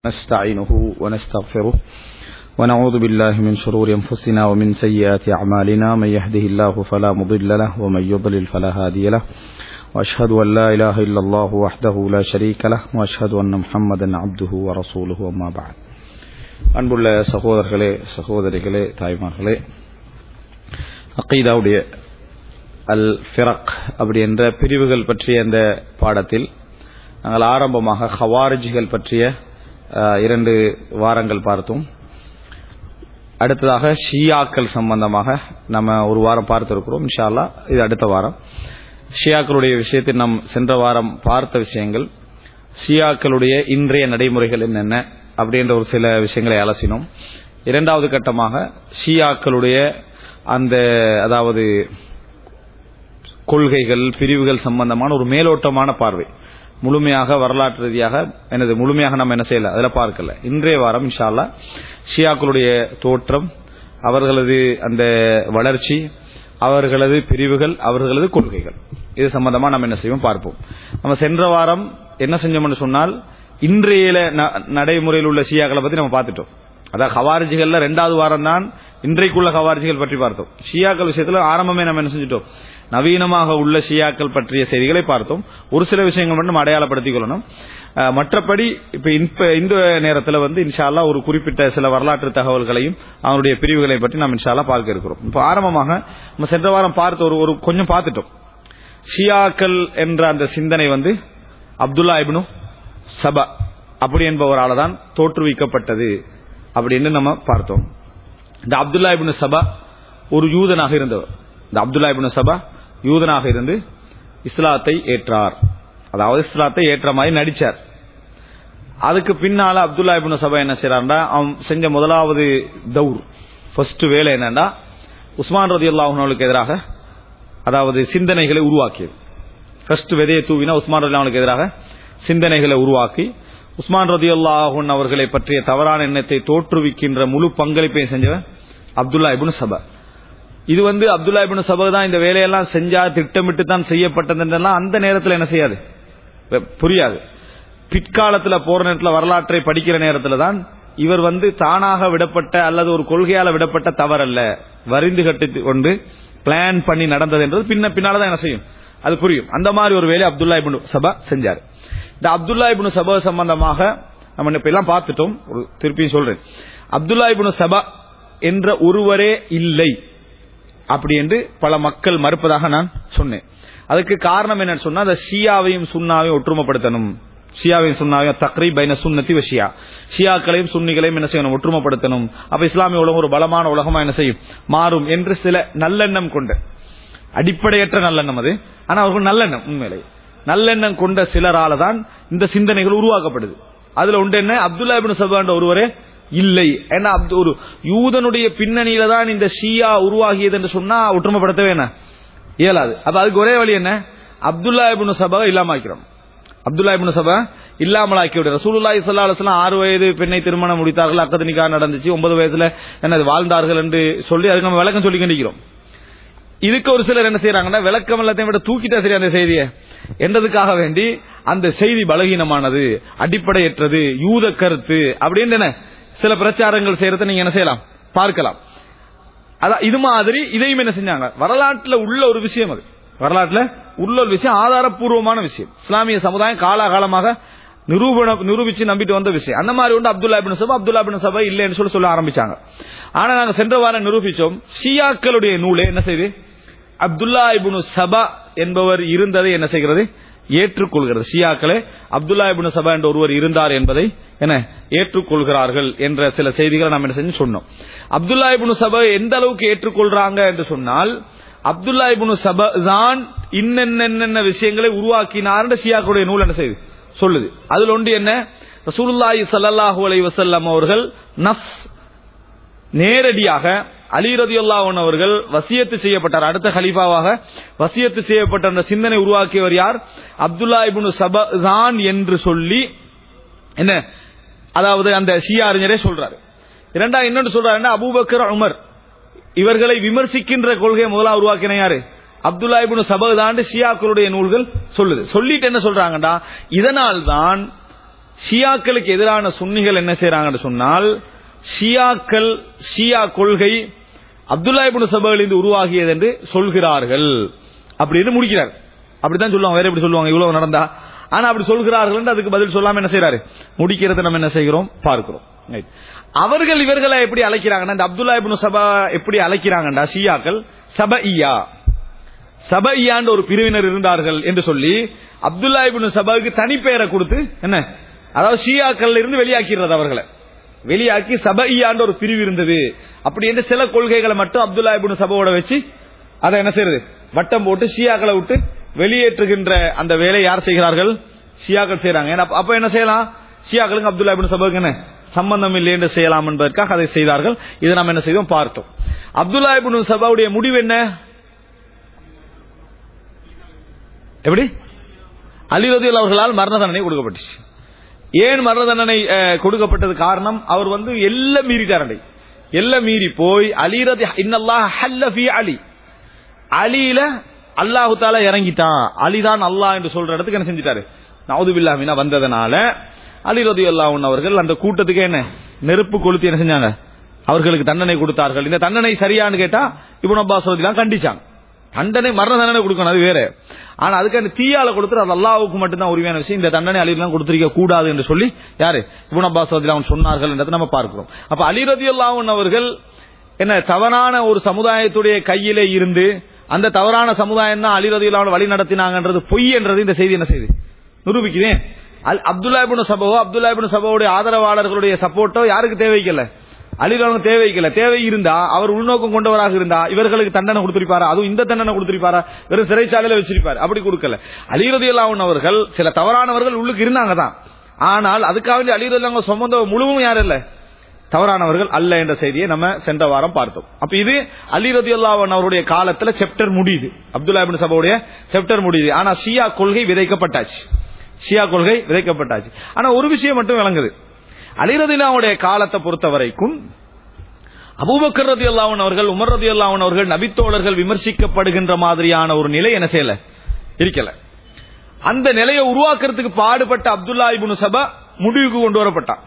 نستعينه ونستغفره ونعوذ بالله من شرور أنفسنا ومن سيئات أعمالنا من يهده الله فلا مضل له ومن يضلل فلا هادي له وأشهد أن لا إله إلا الله وحده لا شريك له وأشهد أن محمدا عبده ورسوله وما بعد அன்புள்ள சகோதரர்களே சகோதரிகளே தாய்மார்களே அக்கீதாவுடைய அல் ஃபிரக் அப்படி என்ற பிரிவுகள் பற்றிய இந்த பாடத்தில் நாங்கள் ஆரம்பமாக ஹவாரிஜிகள் பற்றிய அஹ், இரண்டு வாரங்கள் பார்த்தோம் அடுத்ததாக ஷியாக்கள் சம்பந்தமாக நம்ம ஒரு வாரம் பார்த்திருக்கிறோம் இன்ஷா அல்லாஹ் இது அடுத்த வாரம் ஷியாக்களுடைய விஷயத்தில் நாம் சென்ற வாரம் பார்த்த விஷயங்கள் ஷியாக்களுடைய இன்றைய நடைமுறைகள் என்னென்ன அப்படின்ற ஒரு சில விஷயங்களை அலசினோம் இரண்டாவது கட்டமாக ஷியாக்களுடைய அந்த அதாவது கொள்கைகள் பிரிவுகள் சம்பந்தமான ஒரு மேலோட்டமான பார்வை முழுமையாக வரலாற்று ரீதியாக எனது முழுமையாக நம்ம என்ன செய்யல அதில் பார்க்கல இன்றைய வாரம் இன்ஷா அல்லாஹ் ஷியாக்களுடைய தோற்றம் அவர்களது அந்த வளர்ச்சி அவர்களது பிரிவுகள் அவர்களது கொள்கைகள் இது சம்பந்தமா நம்ம என்ன செய்வோம் பார்ப்போம் நம்ம சென்ற வாரம் என்ன செஞ்சோம்னு சொன்னால் இன்றைய ந- நடைமுறையில் உள்ள ஷியாக்களை பத்தி நம்ம பார்த்துட்டோம் அதான் ஹவாரிஜிகள்ல ரெண்டாவது வாரம் தான் இன்றைக்குள்ள ஹவாரிஜிகள் பற்றி பார்த்தோம் ஷியாக்கள் விஷயத்துல ஆரம்பமே நம்ம என்ன செஞ்சுட்டோம் நவீனமாக உள்ள ஷியாக்கள் பற்றிய செய்திகளை பார்த்தோம் ஒரு சில விஷயங்கள் மட்டும் அடையாளப்படுத்திக் கொள்ளணும் அஹ், மற்றபடி இப்ப இப்ப இந்த நேரத்தில் வந்து இன்ஷா அல்லாஹ் ஒரு குறிப்பிட்ட சில வரலாற்று தகவல்களையும் அவனுடைய பிரிவுகளை பற்றி நாம் இன்ஷா அல்லாஹ் பார்க்க இருக்கிறோம் இப்போ ஆரம்பமாக நம்ம சென்ற வாரம் பார்த்த ஒரு ஒரு கொஞ்சம் பார்த்துட்டோம் ஷியாக்கள் என்ற அந்த சிந்தனை வந்து அப்துல்லா இப்னு சபா அப்படி என்பவரால் தான் தோற்றுவிக்கப்பட்டது அப்படின்னு நம்ம பார்த்தோம் இந்த அப்துல்லா இப்னு சபா ஒரு யூதனாக இருந்தவர் இந்த அப்துல்லா இப்னு சபா யூதனாக இருந்து இஸ்லாத்தை ஏற்றார் அதாவது இஸ்லாத்தை ஏற்ற மாதிரி நடிச்சார் அதுக்கு பின்னால அப்துல்லா இப்னு சபா என்ன செய்யறாருன்னா அவன் செஞ்ச முதலாவது தௌர் ஃபர்ஸ்ட் வேலை என்னன்னா உஸ்மான் ரதி அல்லாஹனுக்கு எதிராக அதாவது சிந்தனைகளை உருவாக்கியது ஃபர்ஸ்ட் விதையை தூவினா உஸ்மான் ரதி அவனுக்கு எதிராக சிந்தனைகளை உருவாக்கி உஸ்மான் ரதி அல்லாஹன் அவர்களை பற்றிய தவறான எண்ணத்தை தோற்றுவிக்கின்ற முழு பங்களிப்பையும் செஞ்சவன் அப்துல்லா இப்னு சபா இது வந்து அப்துல்லா இப்னு சபா தான் இந்த வேலையெல்லாம் செஞ்சா திட்டமிட்டு தான் செய்யப்பட்டதுன்றெல்லாம் அந்த நேரத்தில் என்ன செய்யாது வெ- புரியாது பிற்காலத்துல போற நேரத்துல வரலாற்றை படிக்கிற நேரத்துல தான் இவர் வந்து தானாக விடப்பட்ட அல்லது ஒரு கொள்கையால விடப்பட்ட தவறல்ல வரிந்து கட்டி கொண்டு பிளான் பண்ணி நடந்தது என்றது பின்ன பின்னாலதான் என்ன செய்யும் அது புரியும் அந்த மாதிரி ஒரு வேலையை அப்துல்லா இப்னு சபா செஞ்சார் இந்த அப்துல்லா இப்னு சபா சம்பந்தமாக நம்ம இப்ப எல்லாம் பார்த்துட்டோம் ஒரு திருப்பியும் சொல்றேன் அப்துல்லா இப்னு சபா என்ற ஒருவரே இல்லை அப்படி என்று பல மக்கள் மறுப்பதாக நான் சொன்னேன் அதுக்கு காரணம் என்னன்னு சொன்னா அந்த ஷியாவையும் சுன்னாவையும் ஒற்றுமைப்படுத்தணும் ஷியாவையும் சுன்னாவையும் தக்ரி பைன சுன்னத்தி வ ஷியா ஷியாக்களையும் சுன்னிகளையும் என்ன செய்யணும் ஒற்றுமைப்படுத்தணும் அப்ப இஸ்லாமிய உலகம் ஒரு பலமான உலகமா என்ன செய்யும் மாறும் என்று சில நல்லெண்ணம் கொண்ட அடிப்படையற்ற நல்லெண்ணம் அது ஆனா அவர்கள் நல்லெண்ணம் உண்மையிலே நல்லெண்ணம் கொண்ட சிலரால தான் இந்த சிந்தனைகள் உருவாக்கப்படுது அதுல உண்டு என்ன அப்துல்லா இப்னு சபான்ற ஒருவரே இல்லை ஏன்னா அப்து- ஒரு யூதனுடைய பின்னணியில தான் இந்த ஷியா உருவாகியது என்று சொன்னா ஒற்றுமைப்படுத்தவே என்ன இயலாது அப்ப அதுக்கு ஒரே வழி என்ன அப்துல்லா இப்னு சபா இல்லாம ஆக்கிறோம் அப்துல்லா இப்னு சபா இல்லாமல் ஆக்கி விட ரசூலுல்லாஹி ஸல்லல்லாஹு அலைஹி வஸல்லம் ஆறு வயது பெண்ணை திருமணம் முடித்தார்கள் அக்கது நிக்கா நடந்துச்சு ஒன்பது வயதுல என்னது வாழ்ந்தார்கள் என்று சொல்லி அதுக்கு நம்ம விளக்கம் சொல்லி கண்டிக்கிறோம் இதுக்கு ஒரு சிலர் என்ன செய்யறாங்கன்னா விளக்கம் எல்லாத்தையும் விட தூக்கிட்டா சரி அந்த செய்தியை என்றதுக்காக வேண்டி அந்த செய்தி பலகீனமானது அடிப்படையற்றது யூத கருத்து அப்படின்னு என்ன சில பிரச்சாரங்கள் செய்யறதை நீங்க என்ன செய்யலாம் பார்க்கலாம் அதான் இது மாதிரி இதையும் என்ன செஞ்சாங்க வரலாற்றுல உள்ள ஒரு விஷயம் அது வரலாற்றுல உள்ள ஒரு விஷயம் ஆதாரப்பூர்வமான விஷயம் இஸ்லாமிய சமுதாயம் காலாகாலமாக நிரூபண நிரூபிச்சு நம்பிட்டு வந்த விஷயம் அந்த மாதிரி உண்டு அப்துல்லா இப்னு சபா அப்துல்லா இப்னு சபா இல்லைன்னு சொல்லி சொல்ல ஆரம்பிச்சாங்க ஆனா நாங்க சென்ற வாரம் நிரூபிச்சோம் ஷியாக்களுடைய நூலே என்ன செய்து அப்துல்லா இப்னு சபா என்பவர் இருந்ததை என்ன செய்கிறது ஏற்றுக்கொள்கிறது ஷியாக்களே அப்துல்லா இப்னு சபா என்ற ஒருவர் இருந்தார் என்பதை என்ன ஏற்றுக்கொள்கிறார்கள் என்ற சில செய்திகளை நாம் என்ன செஞ்சு சொன்னோம் அப்துல்லா இப்னு சபா எந்த அளவுக்கு ஏற்றுக்கொள்றாங்க என்று சொன்னால் அப்துல்லா இப்னு சபா தான் இன்னென்ன விஷயங்களை உருவாக்கினார் ஷியாக்களுடைய நூல் என்ன செய்யுது சொல்லுது அதுல ஒன்று என்ன ரசூலுல்லாஹி ஸல்லல்லாஹு அலைஹி வஸல்லம் அவர்கள் நஃப் நேரடியாக அலி ரதியுல்லாஹன் அவர்கள் வசியத்து செய்யப்பட்டார் அடுத்த கலீஃபாவாக வசியத்து செய்யப்பட்ட அந்த சிந்தனை உருவாக்கியவர் யார் அப்துல்லா இப்னு சபா தான் என்று சொல்லி என்ன அதாவது அந்த ஷியா அறிஞரே சொல்றாரு இரண்டா இன்னொன்று சொல்றாரு அபூபக்கர் உமர் இவர்களை விமர்சிக்கின்ற கொள்கையை முதலாக உருவாக்கின யாரு அப்துல்லா இப்னு சபா தான் ஷியாக்களுடைய நூல்கள் சொல்லுது சொல்லிட்டு என்ன சொல்றாங்கடா இதனால் தான் ஷியாக்களுக்கு எதிரான சுன்னிகள் என்ன செய்யறாங்கன்னு சொன்னால் ஷியாக்கள் ஷியா கொள்கை அப்துல்லா இப்னு சபையிலிருந்து உருவாகியது என்று சொல்கிறார்கள் அப்படின்னு முடிக்கிறார் அப்படித்தான் சொல்லுவாங்க வேற எப்படி சொல்லுவாங்க இவ்வளவு நடந்தா ஆனா அப்படி சொல்கிறார்கள் என்று அதுக்கு பதில் சொல்லாம என்ன செய்யறாரு முடிக்கிறது நம்ம என்ன செய்கிறோம் பார்க்கிறோம் Right. அவர்கள் இவர்களை எப்படி அழைக்கிறாங்கன்னா இந்த அப்துல்லா இப்னு சபா எப்படி அழைக்கிறாங்கடா ஷியாக்கள் சபஇயா சபையாண்டு ஒரு பிரிவினர் இருந்தார்கள் என்று சொல்லி அப்துல்லா இப்னு சபாவுக்கு தனிப்பெயரை கொடுத்து என்ன அதாவது ஷியாக்கள் இருந்து வெளியாக்கிறது அவர்களை வெளியாக்கி சபையாண்டு ஒரு பிரிவு இருந்தது அப்படி என்று சில கொள்கைகளை மட்டும் அப்துல்லா இப்னு சபாவோட வச்சு அதை என்ன செய்யறது வட்டம் போட்டு ஷியாக்களை விட்டு வெளியேற்றுகின்ற அந்த வேலையை யார் செய்கிறார்கள் ஷியாக்கள் செய்யறாங்க ஏன்னா அப்ப- அப்ப என்ன செய்யலாம் ஷியாக்களுக்கு அப்துல்லா இப்னு சபாவுக்கு என்ன சம்பந்தம் இல்லை என்று செய்யலாம் என்பதற்காக அதை செய்தார்கள் இதை நாம் என்ன செய்தோம் பார்த்தோம் அப்துல்லா இப்னு சபாவுடைய முடிவு என்ன எப்படி அலி ரதியுல் அவர்களால் மரண தண்டனை கொடுக்கப்பட்டுச்சு ஏன் மரண தண்டனை அஹ், கொடுக்கப்பட்டது காரணம் அவர் வந்து எல்லாம் மீறிட்டாரண்டை எல்லாம் மீறி போய் அலி ரதி இன்னல்லாஹ் ஹல்ல ஃபீ அலி அலியில அல்லாஹு தாலா இறங்கிட்டான் அலிதான் அல்லாஹ் என்று சொல்ற இடத்துக்கு என்ன செஞ்சிட்டாரு நவுதுபில்லாமினா வந்ததனால அலி ரதி அவர்கள் அந்த கூட்டத்துக்கு என்ன நெருப்பு கொளுத்தி என்ன செஞ்சாங்க அவர்களுக்கு தண்டனை கொடுத்தார்கள் இந்த தண்டனை சரியான்னு கேட்டா இப்னு அப்பாஸ் ரதிலாம் கண்டிச்சாங்க தண்டனை மரண தண்டனை கொடுக்கணும் அது வேற ஆனா அதுக்கு அந்த தீயால கொடுத்துரு அது அல்லாவுக்கு மட்டும்தான் உரிமையான விஷயம் இந்த தண்டனை அலிலாம் கொடுத்திருக்க கூடாது என்று சொல்லி யாரு இப்னு அப்பாஸ் ரதிலாம் சொன்னார்கள் என்றதை நம்ம பார்க்கிறோம் அப்ப அலி ரதி அவர்கள் என்ன தவறான ஒரு சமுதாயத்துடைய கையிலே இருந்து அந்த தவறான சமுதாயம் தான் அலி ரதியுல்லாவை வழி நடத்தினாங்கன்றது பொய் என்றது இந்த செய்தி என்ன செய்து நிரூபிக்கிறேன் அல் அப்துல்லா இப்னு சபவோ அப்துல்லா இப்னு சபவோடைய ஆதரவாளர்களுடைய சப்போர்ட்டோ யாருக்கு தேவைக்கல அலிலாவுக்கு தேவைக்கல தேவை இருந்தா அவர் உள்நோக்கம் கொண்டவராக இருந்தா இவர்களுக்கு தண்டனை கொடுத்திருப்பாரா அதுவும் இந்த தண்டனை கொடுத்திருப்பாரா வெறும் சிறைச்சாலையில வச்சிருப்பாரு அப்படி கொடுக்கல அலி ரதியுல்லாவின் அவர்கள் சில தவறானவர்கள் உள்ளுக்கு இருந்தாங்க தான் ஆனால் அதுக்காக வேண்டி அலி ரதியுல்லாங்க சொந்த முழுவும் யாரும் இல்ல தவறானவர்கள் அல்ல என்ற செய்தியை நம்ம சென்ற வாரம் பார்த்தோம் அப்ப இது அலி ரதி அவருடைய காலத்துல செப்டர் முடியுது அப்துல்லா இபின் சபாவுடைய செப்டர் முடியுது ஆனா ஷியா கொள்கை விதைக்கப்பட்டாச்சு ஷியா கொள்கை விதைக்கப்பட்டாச்சு ஆனா ஒரு விஷயம் மட்டும் விளங்குது அலி ரதிலாவுடைய காலத்தை பொறுத்த வரைக்கும் அபூபக்கர் ரதி அல்லாவன் அவர்கள் உமர் ரதி அல்லாவன் அவர்கள் நபித்தோழர்கள் விமர்சிக்கப்படுகின்ற மாதிரியான ஒரு நிலை என்ன செய்யல இருக்கல அந்த நிலையை உருவாக்குறதுக்கு பாடுபட்ட அப்துல்லா இப்னு சபா முடிவுக்கு கொண்டு வரப்பட்டான்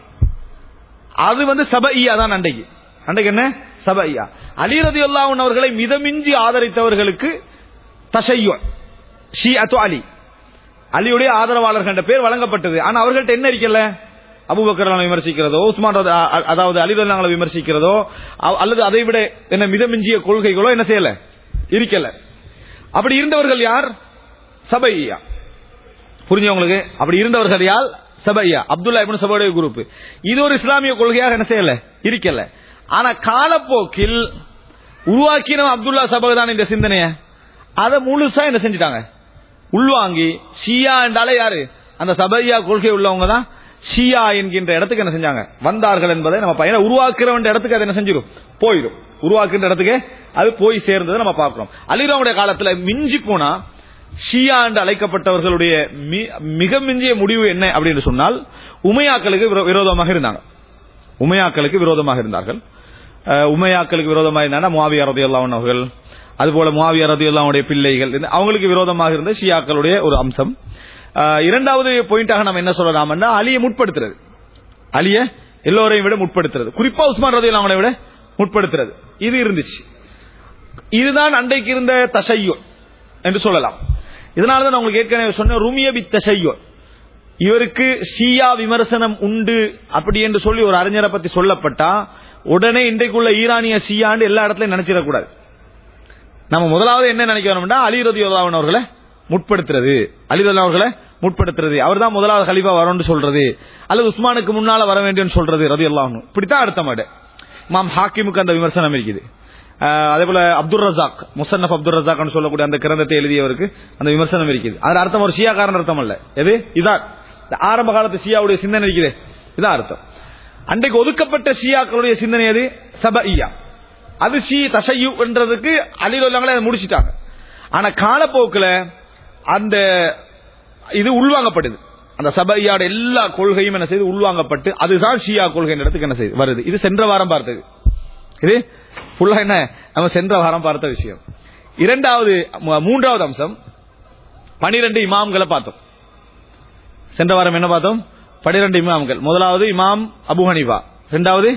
அது வந்து சபையா தான் அன்றைக்கு அன்றைக்கு என்ன சபையா அலி ரதி அவர்களை மிதமிஞ்சி ஆதரித்தவர்களுக்கு தசையோ ஷி அத்து அலி அலியுடைய ஆதரவாளர்கள் என்ற பேர் வழங்கப்பட்டது ஆனா அவர்கள்ட்ட என்ன இருக்கல அபுபக்கர் விமர்சிக்கிறதோ உஸ்மான் ரதி- அ- அ- அதாவது அலிதல்லாங்களை விமர்சிக்கிறதோ அ- அல்லது அதை விட என்ன மிதமிஞ்சிய கொள்கைகளோ என்ன செய்யல இருக்கல அப்படி இருந்தவர்கள் யார் சபையா புரிஞ்சு உங்களுக்கு அப்படி இருந்தவர்கள் யார் சபையா அப்துல்லா இப்னு சபையுடைய குரூப் இது ஒரு இஸ்லாமிய கொள்கையாக என்ன செய்யல இருக்கல ஆனா காலப்போக்கில் உருவாக்கின அப்துல்லா சபை தான் இந்த சிந்தனைய அதை முழுசா என்ன செஞ்சுட்டாங்க உள்வாங்கி ஷியா என்றாலே யாரு அந்த சபையா கொள்கை உள்ளவங்க தான் ஷியா என்கின்ற இடத்துக்கு என்ன செஞ்சாங்க வந்தார்கள் என்பதை நம்ம பையனை உருவாக்குறவன் இடத்துக்கு அது என்ன செஞ்சிடும் போயிடும் உருவாக்குற இடத்துக்கு அது போய் சேர்ந்ததை நம்ம பார்க்கிறோம் அலிராவுடைய காலத்துல மிஞ்சி போனா ஷியா என்று அழைக்கப்பட்டவர்களுடைய மி- மிக மிஞ்சிய முடிவு என்ன அப்படின்னு சொன்னால் உமையாக்களுக்கு விரோ- விரோதமாக இருந்தாங்க உமையாக்களுக்கு விரோதமாக இருந்தார்கள் அஹ், உமையாக்களுக்கு விரோதமாக இருந்தாங்க முவாவியா ரதியுல்லாஹன் அவர்கள் அதுபோல முவாவியா ரதியுல்லாவுடைய பிள்ளைகள் இந்த- அவங்களுக்கு விரோதமாக இருந்த ஷியாக்களுடைய ஒரு அம்சம் அஹ், இரண்டாவது பாயிண்டாக நம்ம என்ன சொல்லலாம்னா அலியை முற்படுத்துறது அலிய எல்லோரையும் விட முற்படுத்துறது குறிப்பா உஸ்மான் ரதியுல்லாவை விட முற்படுத்துறது இது இருந்துச்சு இதுதான் அன்றைக்கு இருந்த தசையோ என்று சொல்லலாம் இதனாலதான் நான் உங்களுக்கு ஏற்கனவே சொன்ன ருமிய பி தசையோ இவருக்கு ஷியா விமர்சனம் உண்டு அப்படி என்று சொல்லி ஒரு அறிஞரை பத்தி சொல்லப்பட்டா உடனே இன்றைக்குள்ள ஈரானிய ஷியான்னு எல்லா இடத்துலயும் நினைச்சிடக்கூடாது நம்ம முதலாவது என்ன நினைக்கணும்னா அலி ரதி அவர்களை முற்படுத்துறது அலி ரதி அவர்களை முற்படுத்துறது அவர் தான் முதலாவது கலிஃபா வரும்னு சொல்றது அல்லது உஸ்மானுக்கு முன்னால வர வேண்டும்னு சொல்றது ரதி அல்லாஹ் இப்படித்தான் அடுத்த மாடு மாம் ஹாக்கிமுக்கு அந்த விமர்சனம் இருக்குது அஹ் அதே போல அப்துல் ரசாக் முசன்னப் அப்துல் ரசாக் சொல்லக்கூடிய அந்த கிரந்தத்தை எழுதியவருக்கு அந்த விமர்சனம் இருக்குது அதுல அர்த்தம் ஒரு ஷியாக்காரன் அர்த்தம் அல்ல எது இதான் இந்த ஆரம்ப காலத்து ஷியாவுடைய சிந்தனை இருக்குது இதான் அர்த்தம் அன்றைக்கு ஒதுக்கப்பட்ட ஷியாக்களுடைய சிந்தனை எது சபஇயா அது ஷி தசையு என்றதுக்கு அலிலுல்லாங்களே அதை முடிச்சிட்டாங்க ஆனா காலப்போக்குல அந்த இது உள்வாங்கப்படுது அந்த சபையோட எல்லா கொள்கையும் என்ன செய்து உள்வாங்கப்பட்டு அதுதான் ஷியா கொள்கை இடத்துக்கு என்ன செய்யுது வருது இது சென்ற வாரம் பார்த்தது இது ஃபுல்லா என்ன நம்ம சென்ற வாரம் பார்த்த விஷயம் இரண்டாவது மூ- மூன்றாவது அம்சம் பனிரெண்டு இமாம்களை பார்த்தோம் சென்ற வாரம் என்ன பார்த்தோம் பனிரெண்டு இமாம்கள் முதலாவது இமாம் அபு ஹனீஃபா இரண்டாவது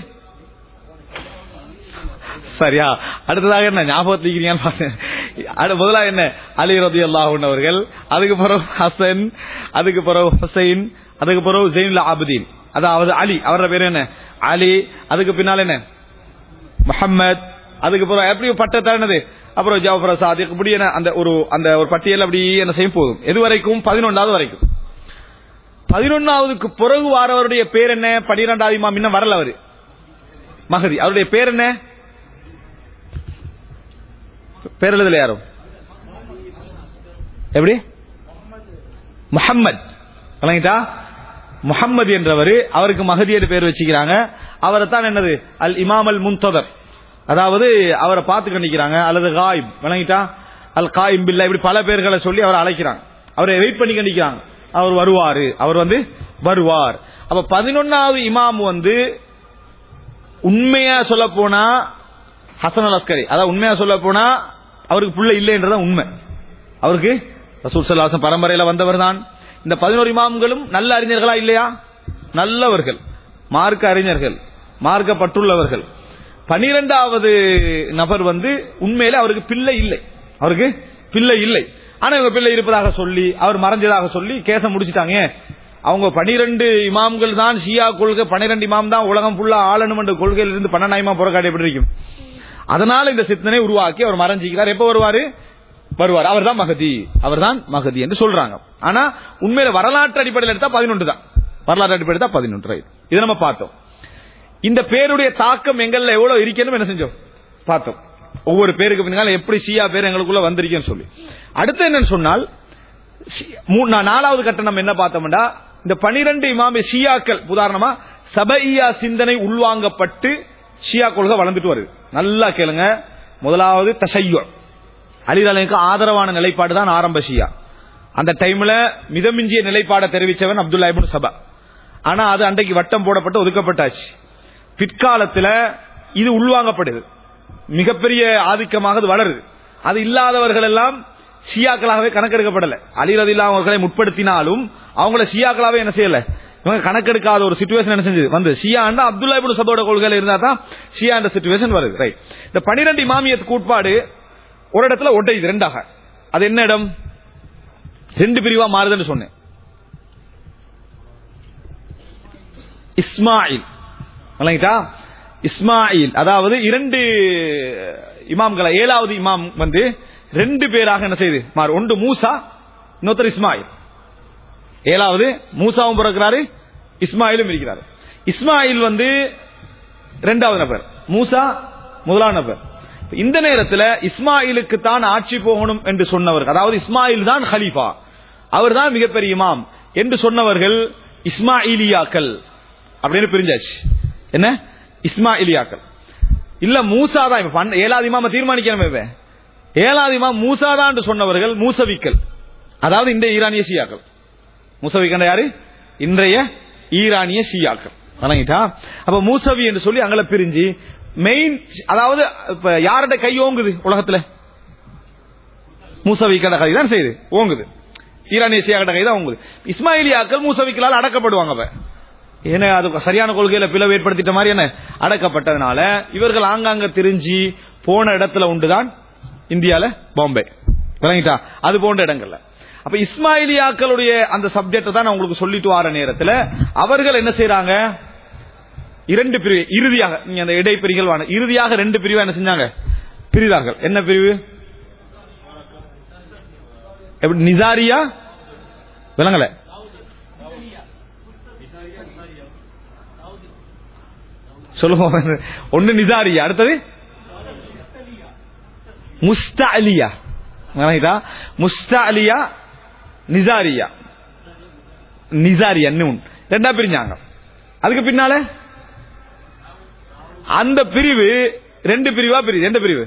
சரியா அடுத்ததாக என்ன ஞாபகத்தில் இருக்கிறீங்கன்னு பார்த்தேன். அடு- முதலாக என்ன அலி ரதி அல்லாஹூன் அவர்கள் அதுக்கு பிறகு ஹசன் அதுக்கு பிறகு ஹுசைன் அதுக்கு பிறகு ஜெயினுல் ஆபுதீன் அதாவது அலி அவரோட பேர் என்ன அலி அதுக்கு பின்னால் என்ன முஹம்மத் அதுக்கு பிறகு எப்படி பட்டத்தை என்னது அப்புறம் ஜாஃபர் சாதிக் இப்படி என்ன அந்த ஒரு அந்த ஒரு பட்டியல் அப்படி என்ன செய்யும் போதும் எது வரைக்கும் பதினொன்றாவது வரைக்கும் பதினொன்னாவதுக்கு பிறகு வாரவருடைய பேர் என்ன பனிரெண்டாவது இமாம் இன்னும் வரல அவரு மகதி அவருடைய பேர் என்ன பேர் எழுதல யாரும் எப்படி முஹம்மத் விளங்கிட்டா முஹம்மது என்றவர் அவருக்கு மகதி என்று பேர் வச்சுக்கிறாங்க அவரை தான் என்னது அல் இமாம் அல் முன்ததர் அதாவது அவரை பார்த்து கண்டிக்கிறாங்க அல்லது காயிப் விளங்கிட்டா அல் காயிம் பில்லா இப்படி பல பேர்களை சொல்லி அவரை அழைக்கிறாங்க அவரை வெயிட் பண்ணி கண்டிக்கிறாங்க அவர் வருவாரு அவர் வந்து வருவார் அப்ப பதினொன்னாவது இமாம் வந்து உண்மையா சொல்ல போனா ஹசன் அல் அஸ்கரி அதாவது உண்மையா சொல்ல போனா அவருக்கு புள்ள இல்லைன்றத உண்மை அவருக்கு ரசூல் சல்லாசன் பரம்பரையில வந்தவர் தான் இந்த பதினோரு இமாம்களும் நல்ல அறிஞர்களா இல்லையா நல்லவர்கள் மார்க்க அறிஞர்கள் மார்க்கப்பட்டுள்ளவர்கள் பனிரெண்டாவது நபர் வந்து உண்மையில அவருக்கு பிள்ளை இல்லை அவருக்கு பிள்ளை இல்லை ஆனா இவங்க பிள்ளை இருப்பதாக சொல்லி அவர் மறைஞ்சதாக சொல்லி கேச முடிச்சிட்டாங்க ஏன்? அவங்க பனிரெண்டு இமாம்கள் தான் ஷியா கொள்கை பனிரெண்டு இமாம் தான் உலகம் ஃபுல்லா ஆளணும் என்ற கொள்கையில் இருந்து பன்னெண்டாயிரமா புறக்காட்டி எப்படி இருக்கும் அதனால இந்த சித்தனை உருவாக்கி அவர் மறைஞ்சிக்கிறார் எப்ப வருவாரு வருவார் அவர் தான் மகதி அவர் தான் மகதி என்று சொல்றாங்க ஆனா உண்மையில வரலாற்று அடிப்படையில் எடுத்தா பதினொன்று தான் வரலாற்று அடிப்படையில் எடுத்தா பதினொன்று right. இதை நம்ம பார்த்தோம் இந்த பேருடைய தாக்கம் எங்கள்ல எவ்வளவு இருக்கணும் என்ன செஞ்சோம் பார்த்தோம் ஒவ்வொரு பேருக்கு பின்னால எப்படி ஷியா பேர் எங்களுக்குள்ள வந்திருக்கேன்னு சொல்லி அடுத்து என்னன்னு சொன்னால் ஷி- மூ- நா- நாலாவது கட்டம் நம்ம என்ன பார்த்தோம்னா இந்த பனிரெண்டு இமாமி ஷியாக்கள் உதாரணமா சபையா சிந்தனை உள்வாங்கப்பட்டு ஷியா கொள்கை வளர்ந்துட்டு வருது நல்லா கேளுங்க முதலாவது தசையு அலிதலைக்கு ஆதரவான நிலைப்பாடு தான் ஆரம்ப ஷியா அந்த டைம்ல மிதமிஞ்சிய நிலைப்பாடை தெரிவிச்சவன் அப்துல்லா இப்னு சபா ஆனா அது அன்றைக்கு வட்டம் போடப்பட்டு ஒதுக்கப்பட்டாச்சு பிற்காலத்துல இது உள்வாங்கப்படுது மிகப்பெரிய ஆதிக்கமாக அது வளருது அது இல்லாதவர்கள் எல்லாம் ஷியாக்களாகவே கணக்கெடுக்கப்படல அலிரதில்லா அவர்களை முற்படுத்தினாலும் அவங்கள ஷியாக்களாவே என்ன செய்யல இவங்க கணக்கெடுக்காத ஒரு சுச்சுவேஷன் என்ன செஞ்சது வந்து ஷியாண்டா அப்துல்லா இப்னு சபோட கொள்கையில இருந்தா தான் ஷியா என்ற சுச்சுவேஷன் வருது ரைட் இந்த பனிரெண்டு இமாமியத்துக்கு உட்பாடு ஒரு இடத்துல ஒட்டையுது ரெண்டாக அது என்ன இடம் ரெண்டு பிரிவா மாறுதுன்னு சொன்னேன் இஸ்மாயில் விளங்கிட்டா இஸ்மாயில் அதாவது இரண்டு இமாம்களை ஏழாவது இமாம் வந்து ரெண்டு பேராக என்ன செய்யுது மாறு ஒன்று மூசா இன்னொருத்தர் இஸ்மாயில் ஏழாவது மூசாவும் பிறக்கிறாரு இஸ்மாயிலும் இருக்கிறாரு இஸ்மாயில் வந்து இரண்டாவது நபர் மூசா முதலாவது நபர் இந்த நேரத்தில் இஸ்மாயிலுக்கு தான் ஆட்சி போகணும் என்று சொன்னவர் அதாவது இஸ்மாயில் தான் ஹலீஃபா அவர் தான் மிகப்பெரிய இமாம் என்று சொன்னவர்கள் இஸ்மாயிலியாக்கள் அப்படின்னு பிரிஞ்சாச்சு என்ன இஸ்மாயிலியாக்கள் இல்ல மூசா தான் இப்ப பன்ன- ஏழாவது இமாம தீர்மானிக்கணும் இவன். ஏழாவது இமாம் மூசா தான் என்று சொன்னவர்கள் மூசவிக்கள் அதாவது இந்த ஈரானிய ஷியாக்கள் மூசவிக்கண்ட யாரு இன்றைய ஈரானிய ஷியாக்கள் வணங்கிட்டா அப்ப மூசவி என்று சொல்லி அங்கள பிரிஞ்சு மெயின் அதாவது இப்ப யார்கிட்ட கை ஓங்குது உலகத்துல மூசவிக்கட கை தான் செய்யுது ஓங்குது ஈரானிய ஷியாக்கிட்ட கை தான் ஓங்குது இஸ்மாயிலியாக்கள் மூசவிக்களால் அடக்கப்படுவாங்க அப்ப ஏன்னா அது சரியான கொள்கையில பிளவு ஏற்படுத்திட்ட மாதிரி என்ன அடக்கப்பட்டதுனால இவர்கள் ஆங்காங்க திரிஞ்சு போன இடத்துல உண்டுதான் இந்தியால பாம்பே விளங்கிட்டா அது போன்ற இடங்கள்ல அப்ப இஸ்மாயிலியாக்களுடைய அந்த சப்ஜெக்ட் தான் நான் உங்களுக்கு சொல்லிட்டு வர நேரத்தில் அவர்கள் என்ன செய்யறாங்க இரண்டு பிரிவு இறுதியாக நீங்க அந்த இடைப்பிரிகள் வாங்க இறுதியாக ரெண்டு பிரிவா என்ன செஞ்சாங்க பிரிதார்கள் என்ன பிரிவு எப்படி நிசாரியா விளங்கல சொல்லுவோம் ஒன்னு நிசாரியா அடுத்தது முஸ்தாலியா விளங்கிட்டா முஸ்தாலியா நிசாரியா நிசாரியா நூன் ரெண்டா பிரிஞ்சாங்க அதுக்கு பின்னால அந்த பிரிவு ரெண்டு பிரிவா பிரிவு எந்த பிரிவு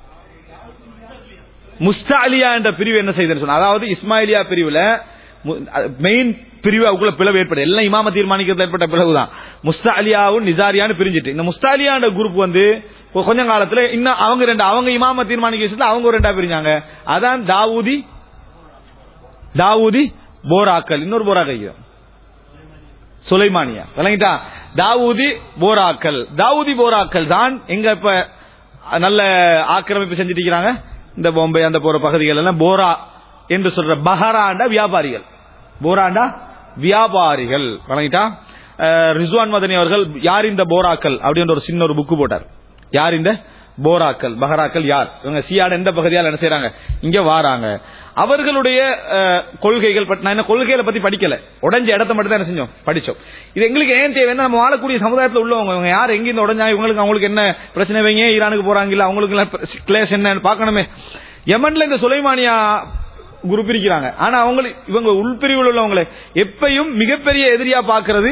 முஸ்தாலியா என்ற பிரிவு என்ன செய்யுதுன்னு சொன்னா அதாவது இஸ்மாயிலியா பிரிவுல மெயின் பிரிவு அவக்குள்ள பிளவு ஏற்படும் எல்லாம் இமாம தீர்மானிக்கிறது ஏற்பட்ட பிளவுதான் முஸ்தாலியாவும் நிசாரியான்னு பிரிஞ்சிட்டு இந்த முஸ்தாலியான்ற குரூப் வந்து கொ- கொஞ்ச காலத்துல இன்னும் அவங்க ரெண்டு அவங்க இமாம தீர்மானிக்க விஷயத்துல அவங்க ஒரு ரெண்டா பிரிஞ்சாங்க அதான் தாவூதி தாவூதி போராக்கள் இன்னொரு போராக்கள் சுலைமானியா விளங்கிட்டா தாவூதி போராக்கள் தாவூதி போராக்கள் தான் எங்க இப்ப நல்ல ஆக்கிரமிப்பு செஞ்சுட்டு இருக்கிறாங்க இந்த பாம்பே அந்த போற பகுதிகள் எல்லாம் போரா என்று சொல்ற பஹராண்டா வியாபாரிகள் போராண்டா வியாபாரிகள் வழங்கிட்டா அஹ், ரிஸ்வான் மதனி அவர்கள் யார் இந்த போராக்கள் அப்படின்ற ஒரு சின்ன ஒரு புக்கு போட்டார் யார் இந்த போராக்கள் பஹராக்கள் யார் இவங்க சியாட எந்த பகுதியால் என்ன செய்றாங்க இங்க வாராங்க அவர்களுடைய அஹ், கொள்கைகள் பத்தி நான் என்ன கொள்கைகளை பத்தி படிக்கல உடஞ்ச இடத்த மட்டும் தான் என்ன செஞ்சோம் படிச்சோம் இது எங்களுக்கு ஏன் தேவைன்னா நம்ம வாழக்கூடிய சமுதாயத்தில் உள்ளவங்க இவங்க யார் எங்க இந்த உடஞ்சா இவங்களுக்கு அவங்களுக்கு என்ன பிரச்சனை வைங்க ஈரானுக்கு போறாங்க இல்ல அவங்களுக்கு எல்லாம் கிளேஸ் என்ன பார்க்கணுமே யமன்ல இந்த சுலைமானியா குரூப் இருக்கிறாங்க ஆனா அவங்களுக்கு இவங்க உள்பிரிவில் உள்ளவங்களை எப்பயும் மிகப்பெரிய எதிரியா பாக்குறது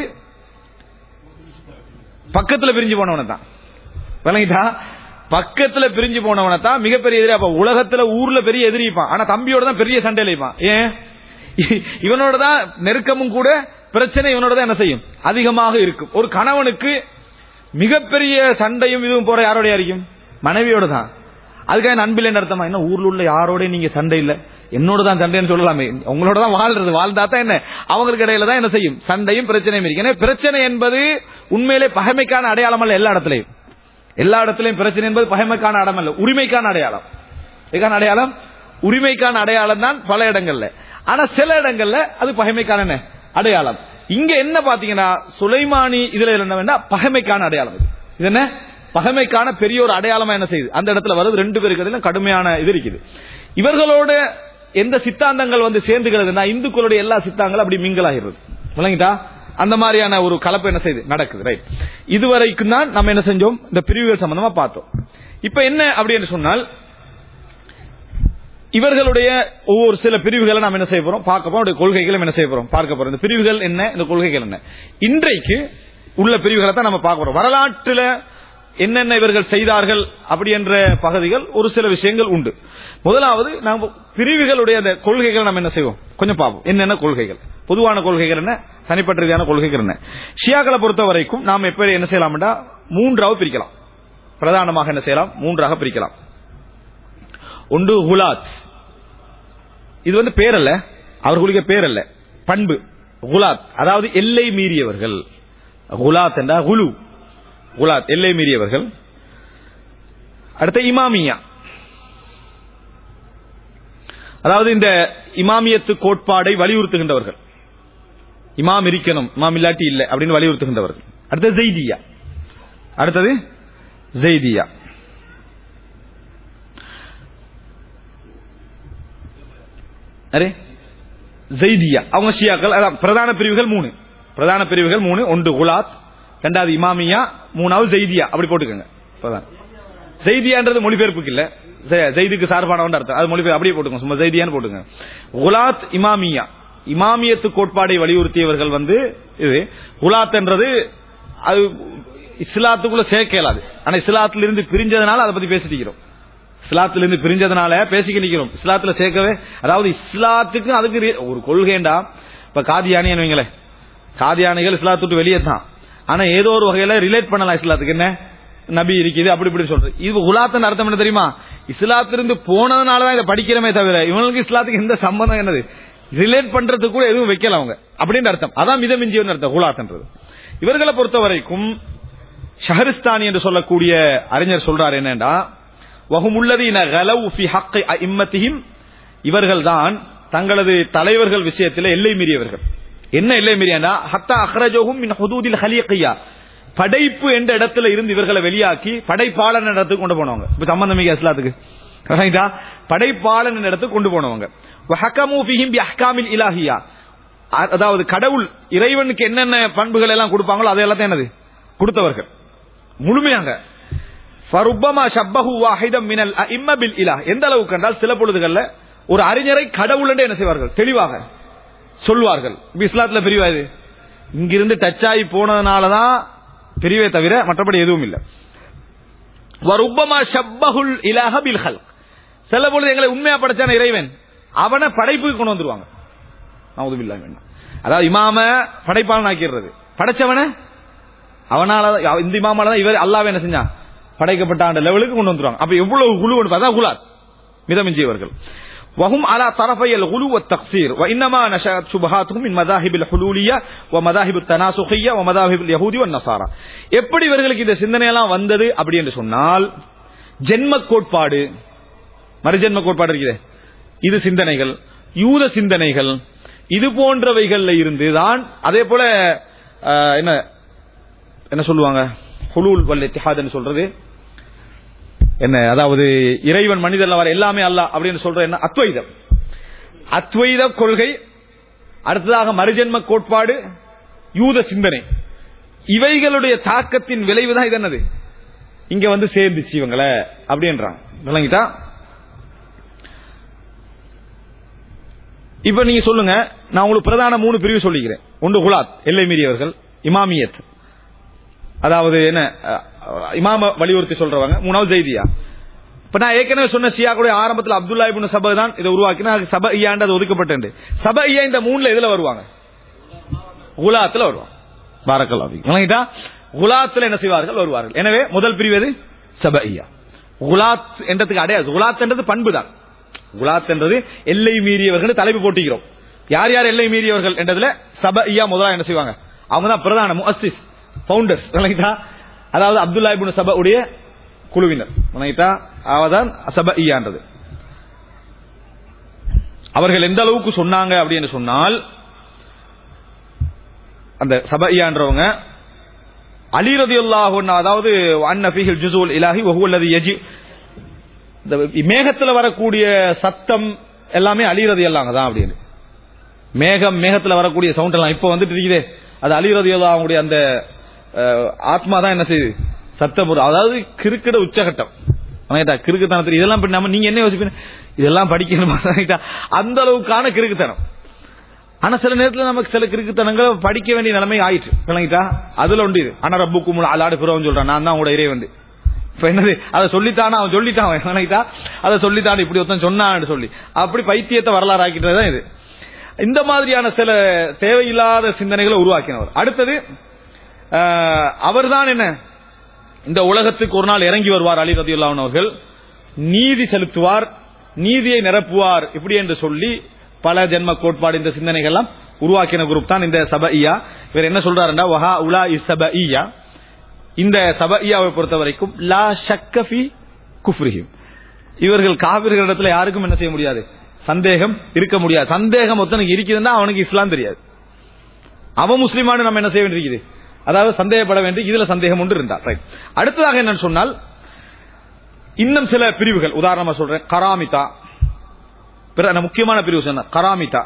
பக்கத்துல பிரிஞ்சு போனவனை தான் விளங்கிட்டா பக்கத்துல பிரிஞ்சு போனவனை தான் மிகப்பெரிய எதிரியா இருப்பான். உலகத்துல ஊர்ல பெரிய எதிரி இருப்பான் ஆனா தம்பியோட தான் பெரிய சண்டையில இருப்பான் ஏன் இ- இவனோட தான் நெருக்கமும் கூட பிரச்சனை இவனோட தான் என்ன செய்யும் அதிகமாக இருக்கும் ஒரு கணவனுக்கு மிகப்பெரிய சண்டையும் இதுவும் போற யாரோடய இருக்கும் மனைவியோட தான் அதுக்காக நண்பில் என்ன அர்த்தமா என்ன ஊர்ல உள்ள யாரோட நீங்க சண்டை இல்ல என்னோட தான் சண்டைன்னு சொல்லலாமே உங்களோட தான் வாழ்றது வாழ்ந்தா தான் என்ன அவங்களுக்கு இடையில தான் என்ன செய்யும் சண்டையும் பிரச்சனையும் இருக்கு ஏன்னா பிரச்சனை என்பது உண்மையிலே பகைமைக்கான அடையாளம் அல்ல எல்லா இடத்துலயும் எல்லா இடத்துலயும் பிரச்சனை என்பது பகைமைக்கான அடம் அல்ல உரிமைக்கான அடையாளம் எதுக்கான அடையாளம் உரிமைக்கான அடையாளம் தான் பல இடங்கள்ல ஆனா சில இடங்கள்ல அது பகைமைக்கான என்ன? அடையாளம் இங்க என்ன பாத்தீங்கன்னா சுலைமானி இதுல என்ன வேண்டா பகைமைக்கான அடையாளம் இது. இது என்ன பகைமைக்கான பெரிய ஒரு அடையாளமா என்ன செய்யுது அந்த இடத்துல வருது ரெண்டு பேருக்கு இடையில கடுமையான இது இருக்குது இவர்களோட எந்த சித்தாந்தங்கள் வந்து சேர்ந்துகிறதுனா இந்துக்களுடைய எல்லா சித்தாங்களும் அப்படி மிங்கலாகிறது விளங்கிட்டா அந்த மாதிரியான ஒரு கலப்பு என்ன செய்யுது நடக்குது ரைட் இதுவரைக்கும் தான் நம்ம என்ன செஞ்சோம் இந்த பிரிவுகள் சம்பந்தமா பார்த்தோம் இப்ப என்ன அப்படின்னு சொன்னால் இவர்களுடைய ஒவ்வொரு சில பிரிவுகளை நாம் என்ன செய்ய போறோம் பார்க்க போறோம் அவருடைய கொள்கைகளை என்ன செய்ய போறோம் பார்க்க போறோம் இந்த பிரிவுகள் என்ன இந்த கொள்கைகள் என்ன இன்றைக்கு உள்ள பிரிவுகளை தான் நம்ம பார்க்க போறோம் வரலாற்றுல என்னென்ன இவர்கள் செய்தார்கள் அப்படி என்ற பகுதிகள் ஒரு சில விஷயங்கள் உண்டு முதலாவது நாம் பிரிவுகளுடைய அந்த கொள்கைகள் நம்ம என்ன செய்வோம் கொஞ்சம் பார்ப்போம் என்னென்ன கொள்கைகள் பொதுவான கொள்கைகள் என்ன தனிப்பட்ட ரீதியான கொள்கைகள் என்ன ஷியாக்களை பொறுத்த வரைக்கும் நாம் எப்ப என்ன செய்யலாம்டா மூன்றாவது பிரிக்கலாம் பிரதானமாக என்ன செய்யலாம் மூன்றாக பிரிக்கலாம் ஒன்று குலாத் இது வந்து பேர் அல்ல அவர்களுடைய பேர் அல்ல பண்பு குலாத் அதாவது எல்லை மீறியவர்கள் குலாத் என்ற குலு குலாத் எல்லை மீறியவர்கள் அடுத்த இமாமியா அதாவது இந்த இமாமியத்து கோட்பாடை வலியுறுத்துகின்றவர்கள் இமாம் இருக்கணும் இமாம் இல்லாட்டி இல்லை அப்படின்னு வலியுறுத்துகின்றவர்கள் அடுத்தது ஜெய்தியா அடுத்தது ஜெய்தியா அரே ஜெய்தியா அவங்க ஷியாக்கள் அதான் பிரதான பிரிவுகள் மூணு பிரதான பிரிவுகள் மூணு ஒன்று குலாத் ரெண்டாவது இமாமியா மூணாவது ஜெய்தியா அப்படி போட்டுக்கோங்க பிரதான ஜெய்தியான்றது மொழிபெயர்ப்புக்கு இல்ல ஜெ- ஜெய்துக்கு சார்பானவன் அர்த்தம் அது மொழிபெயர் அப்படியே போட்டுங்க சும்மா ஜெய்தியான்னு போட்டுங்க குலாத் இமாமியா இமாமியத்து கோட்பாடை வலியுறுத்தியவர்கள் வந்து இது குலாத் என்றது அது இஸ்லாத்துக்குள்ள சேர்க்க இயலாது ஆனா இஸ்லாத்துல இருந்து பிரிஞ்சதுனால அதை பத்தி பேசிட்டு இருக்கிறோம் இஸ்லாத்துல இருந்து பிரிஞ்சதுனால பேசிக்க நிக்கிறோம் இஸ்லாத்துல சேர்க்கவே அதாவது இஸ்லாத்துக்கு அதுக்கு ரீ- ஒரு கொள்கைண்டா இப்ப காதியானி வைங்களேன் காதியானிகள் இஸ்லாத்து விட்டு வெளியே தான் ஆனா ஏதோ ஒரு வகையில ரிலேட் பண்ணலாம் இஸ்லாத்துக்கு என்ன நபி இருக்குது அப்படி இப்படி சொல்றது இது உலாத்தன் அர்த்தம் என்ன தெரியுமா இஸ்லாத்திலிருந்து போனதுனாலதான் இதை படிக்கிறமே தவிர இவங்களுக்கு இஸ்லாத்துக்கு எந்த சம்பந்தம் என்னது ரிலேட் பண்றதுக்கு கூட எதுவும் வைக்கல அவங்க அப்படின்னு அர்த்தம் அதான் மிதமிஞ்சியவன் அர்த்தம் உலாத்தன்றது இவர்களை பொறுத்த வரைக்கும் ஷஹரிஸ்தானி என்று சொல்லக்கூடிய அறிஞர் சொல்றார் என்னண்டா வகுமுள்ளதீன கலவு ஃபி ஹக்கை இம்மத்திஹிம் இவர்கள்தான் தங்களது தலைவர்கள் விஷயத்தில் எல்லை மீறியவர்கள் என்ன எல்லை மீறியனா ஹத்தா அஹ்ரஜோகும் மின் ஹுதூதில் ஹலியக்கையா படைப்பு என்ற இடத்துல இருந்து இவர்களை வெளியாக்கி படைப்பாளன் இடத்துக்கு கொண்டு போனவங்க இப்ப சம்பந்தமிக இஸ்லாத்துக்கு ரைட்டா? படைப்பாளன் என்ற இடத்துக்கு கொண்டு போனவங்க வஹக்கமு ஃபிஹிம் பி அஹ்காமில் இலாஹியா அ- அதாவது கடவுள் இறைவனுக்கு என்னென்ன பண்புகள் எல்லாம் கொடுப்பாங்களோ அதை எல்லாத்தையும் என்னது கொடுத்தவர்கள் முழுமையாக ஃபருப்பமா ஷப்பஹு வாஹிதம் மினல் அஇம்ம பில் இலாஹ் எந்த அளவுக்கு என்றால் சில பொழுதுகள்ல ஒரு அறிஞரை கடவுள் என்று என்ன செய்வார்கள் தெளிவாக சொல்வார்கள் இப்ப இஸ்லாத்துல பிரிவா இது இங்கிருந்து டச் ஆகி போனதுனாலதான் பிரிவே தவிர மற்றபடி எதுவும் இல்லை வருப்பமா ஷப்பஹுல் இலாஹ பில் ஹல்க் சில பொழுது எங்களை உண்மையா படைச்சான இறைவன் அவனை படைப்புக்கு கொண்டு வந்துருவாங்க நவுதுபில்லாஹ் வேண்டாம் அதாவது இமாம படைப்பாளன் ஆக்கிடுறது படைச்சவன அவனால தான் இந்த இமாமால தான் இவர் அல்லாஹ் என்ன செஞ்சான் படைக்கப்பட்ட அந்த லெவலுக்கு கொண்டு வந்துருவாங்க அப்ப எவ்வளவு குழு பார்த்தா குலாத் மிதமிஞ்சியவர்கள் وهم على طرفي الغلو والتقصير وإنما نشأت شبهاتهم من مذاهب الحلولية ومذاهب التناسخية ومذاهب اليهود والنصارى எப்படி இவர்களுக்கு இந்த சிந்தனையெல்லாம் வந்தது அப்படி என்று சொன்னால் ஜென்ம கோட்பாடு மறுஜென்ம கோட்பாடு இருக்குது இது சிந்தனைகள் யூத சிந்தனைகள் இது போன்றவைகள்ல இருந்து தான் அதே போல அஹ், என்ன என்ன சொல்லுவாங்க ஹுலூல் வல் இத்திஹாத்னு சொல்றது என்ன அதாவது இறைவன் மனிதர்ல வர எல்லாமே அல்லாஹ் அப்படின்னு சொல்ற என்ன அத்வைதம் அத்வைத கொள்கை அடுத்ததாக மறுஜென்ம கோட்பாடு யூத சிந்தனை இவைகளுடைய தாக்கத்தின் விளைவு தான் இது என்னது இங்க வந்து சேர்ந்துச்சு இவங்கள அப்படின்றாங்க விளங்கிட்டா இப்ப நீங்க சொல்லுங்க நான் உங்களுக்கு பிரதான மூணு பிரிவு சொல்லிக்கிறேன் ஒன்று குலாத் எல்லை மீறியவர்கள் இமாமியத் அதாவது என்ன அஹ், இமாம வலியுறுத்தி சொல்றவங்க மூணாவது ஜெய்தியா இப்ப நான் ஏற்கனவே சொன்ன ஷியாக்குடைய ஆரம்பத்தில் அப்துல்லா இப்னு சபை தான் இதை உருவாக்கினா அதுக்கு சப ஐயான்றது ஒதுக்கப்பட்டது சப ஐயா இந்த மூணுல எதுல வருவாங்க குலாத்துல வருவாங்க பாரக்கல்லா விளங்கிட்டா குலாத்துல என்ன செய்வார்கள் வருவார்கள் எனவே முதல் பிரிவு எது சப ஐயா குலாத் என்றதுக்கு அடையாது குலாத் என்றது பண்பு தான் குலாத் என்றது எல்லை மீறியவர்கள் தலைப்பு போட்டிக்கிறோம் யார் யார் எல்லை மீறியவர்கள் என்றதுல சப ஐயா முதலா என்ன செய்வாங்க அவங்க தான் பிரதான முஅஸ்ஸிஸ் ஃபவுண்டர்ஸ் விளங்கிட்டா அதாவது அப்துல்லா இப்னு சப உடைய குழுவினர் விளங்கிட்டா அவதான் சப ஐயான்றது அவர்கள் எந்த அளவுக்கு சொன்னாங்க அப்படின்னு சொன்னால் அந்த சபையான்றவங்க அலி ரதியுல்லாஹு அதாவது அன்ன ஃபீஹில் ஜுசூல் இலாஹி வஹுவ அல்லதி யஜி இந்த மேகத்துல வரக்கூடிய சத்தம் எல்லாமே அலி ரதியல்லாங்க தான் அப்படின்னு மேகம் மேகத்துல வரக்கூடிய சவுண்ட் எல்லாம் இப்ப வந்துட்டு இருக்குதே அது அலி ரதியுல்லாஹுடைய அந்த அஹ், ஆத்மா தான் என்ன செய்யுது சத்தம் போடுது. அதாவது கிறுக்கிட உச்சகட்டம் ஆனாய்ட்டா, கிறுக்குத்தனத்தில் இதெல்லாம் இப்ப நம்ம நீங்க என்ன யோசிப்பீங்க இதெல்லாம் படிக்கணுமா ஆனாய்ட்டா, அந்த அளவுக்கான கிறுக்குத்தனம் ஆனா சில நேரத்துல நமக்கு சில கிறுக்குத்தனங்கள் படிக்க வேண்டிய நிலைமை ஆயிடுச்சு விளங்கிட்டா அதுல உண்டு இது ஆனா ரப்புக்கும் அலாடு பிறவன் சொல்றான் நான் தான் உங்களோட இறைவன் இப்ப என்னது அதை சொல்லித்தானா அவன் சொல்லிட்டான் அவன் விளங்கிட்டா அதை சொல்லித்தான் இப்படி ஒருத்தன் சொன்னான்னு சொல்லி அப்படி பைத்தியத்தை வரலாறு ஆக்கிட்டதுதான் இது இந்த மாதிரியான சில தேவையில்லாத சிந்தனைகளை உருவாக்கினவர் அடுத்தது ஆஹ், அவர்தான் என்ன இந்த உலகத்துக்கு ஒரு நாள் இறங்கி வருவார் அலி ரதியுல்லாஹன் அவர்கள் நீதி செலுத்துவார் நீதியை நிரப்புவார் இப்படி என்று சொல்லி பல ஜென்ம கோட்பாடு இந்த சிந்தனைகள் எல்லாம் உருவாக்கின குரூப் தான் இந்த சபையா இவர் என்ன சொல்றாருன்னா வஹா உலா இஸ் சபையா இந்த சபையாவை பொறுத்த வரைக்கும் லா ஷக்கஃபி குஃப்ரிஹிம் இவர்கள் காவிர்களிடத்துல யாருக்கும் என்ன செய்ய முடியாது சந்தேகம் இருக்க முடியாது சந்தேகம் ஒருத்தனுக்கு இருக்குதுன்னா அவனுக்கு இஸ்லாம் தெரியாது அவன் முஸ்லிமானு நம்ம என்ன செய்ய வேண்டியிருக்குது அதாவது சந்தேகப்பட வேண்டிய இதுல சந்தேகம் ஒன்று இருந்தார் ரைட் அடுத்ததாக என்னன்னு சொன்னால் இன்னும் சில பிரிவுகள் உதாரணமா சொல்றேன் கராமிதா பிற நான் முக்கியமான பிரிவு சொன்ன கராமிதா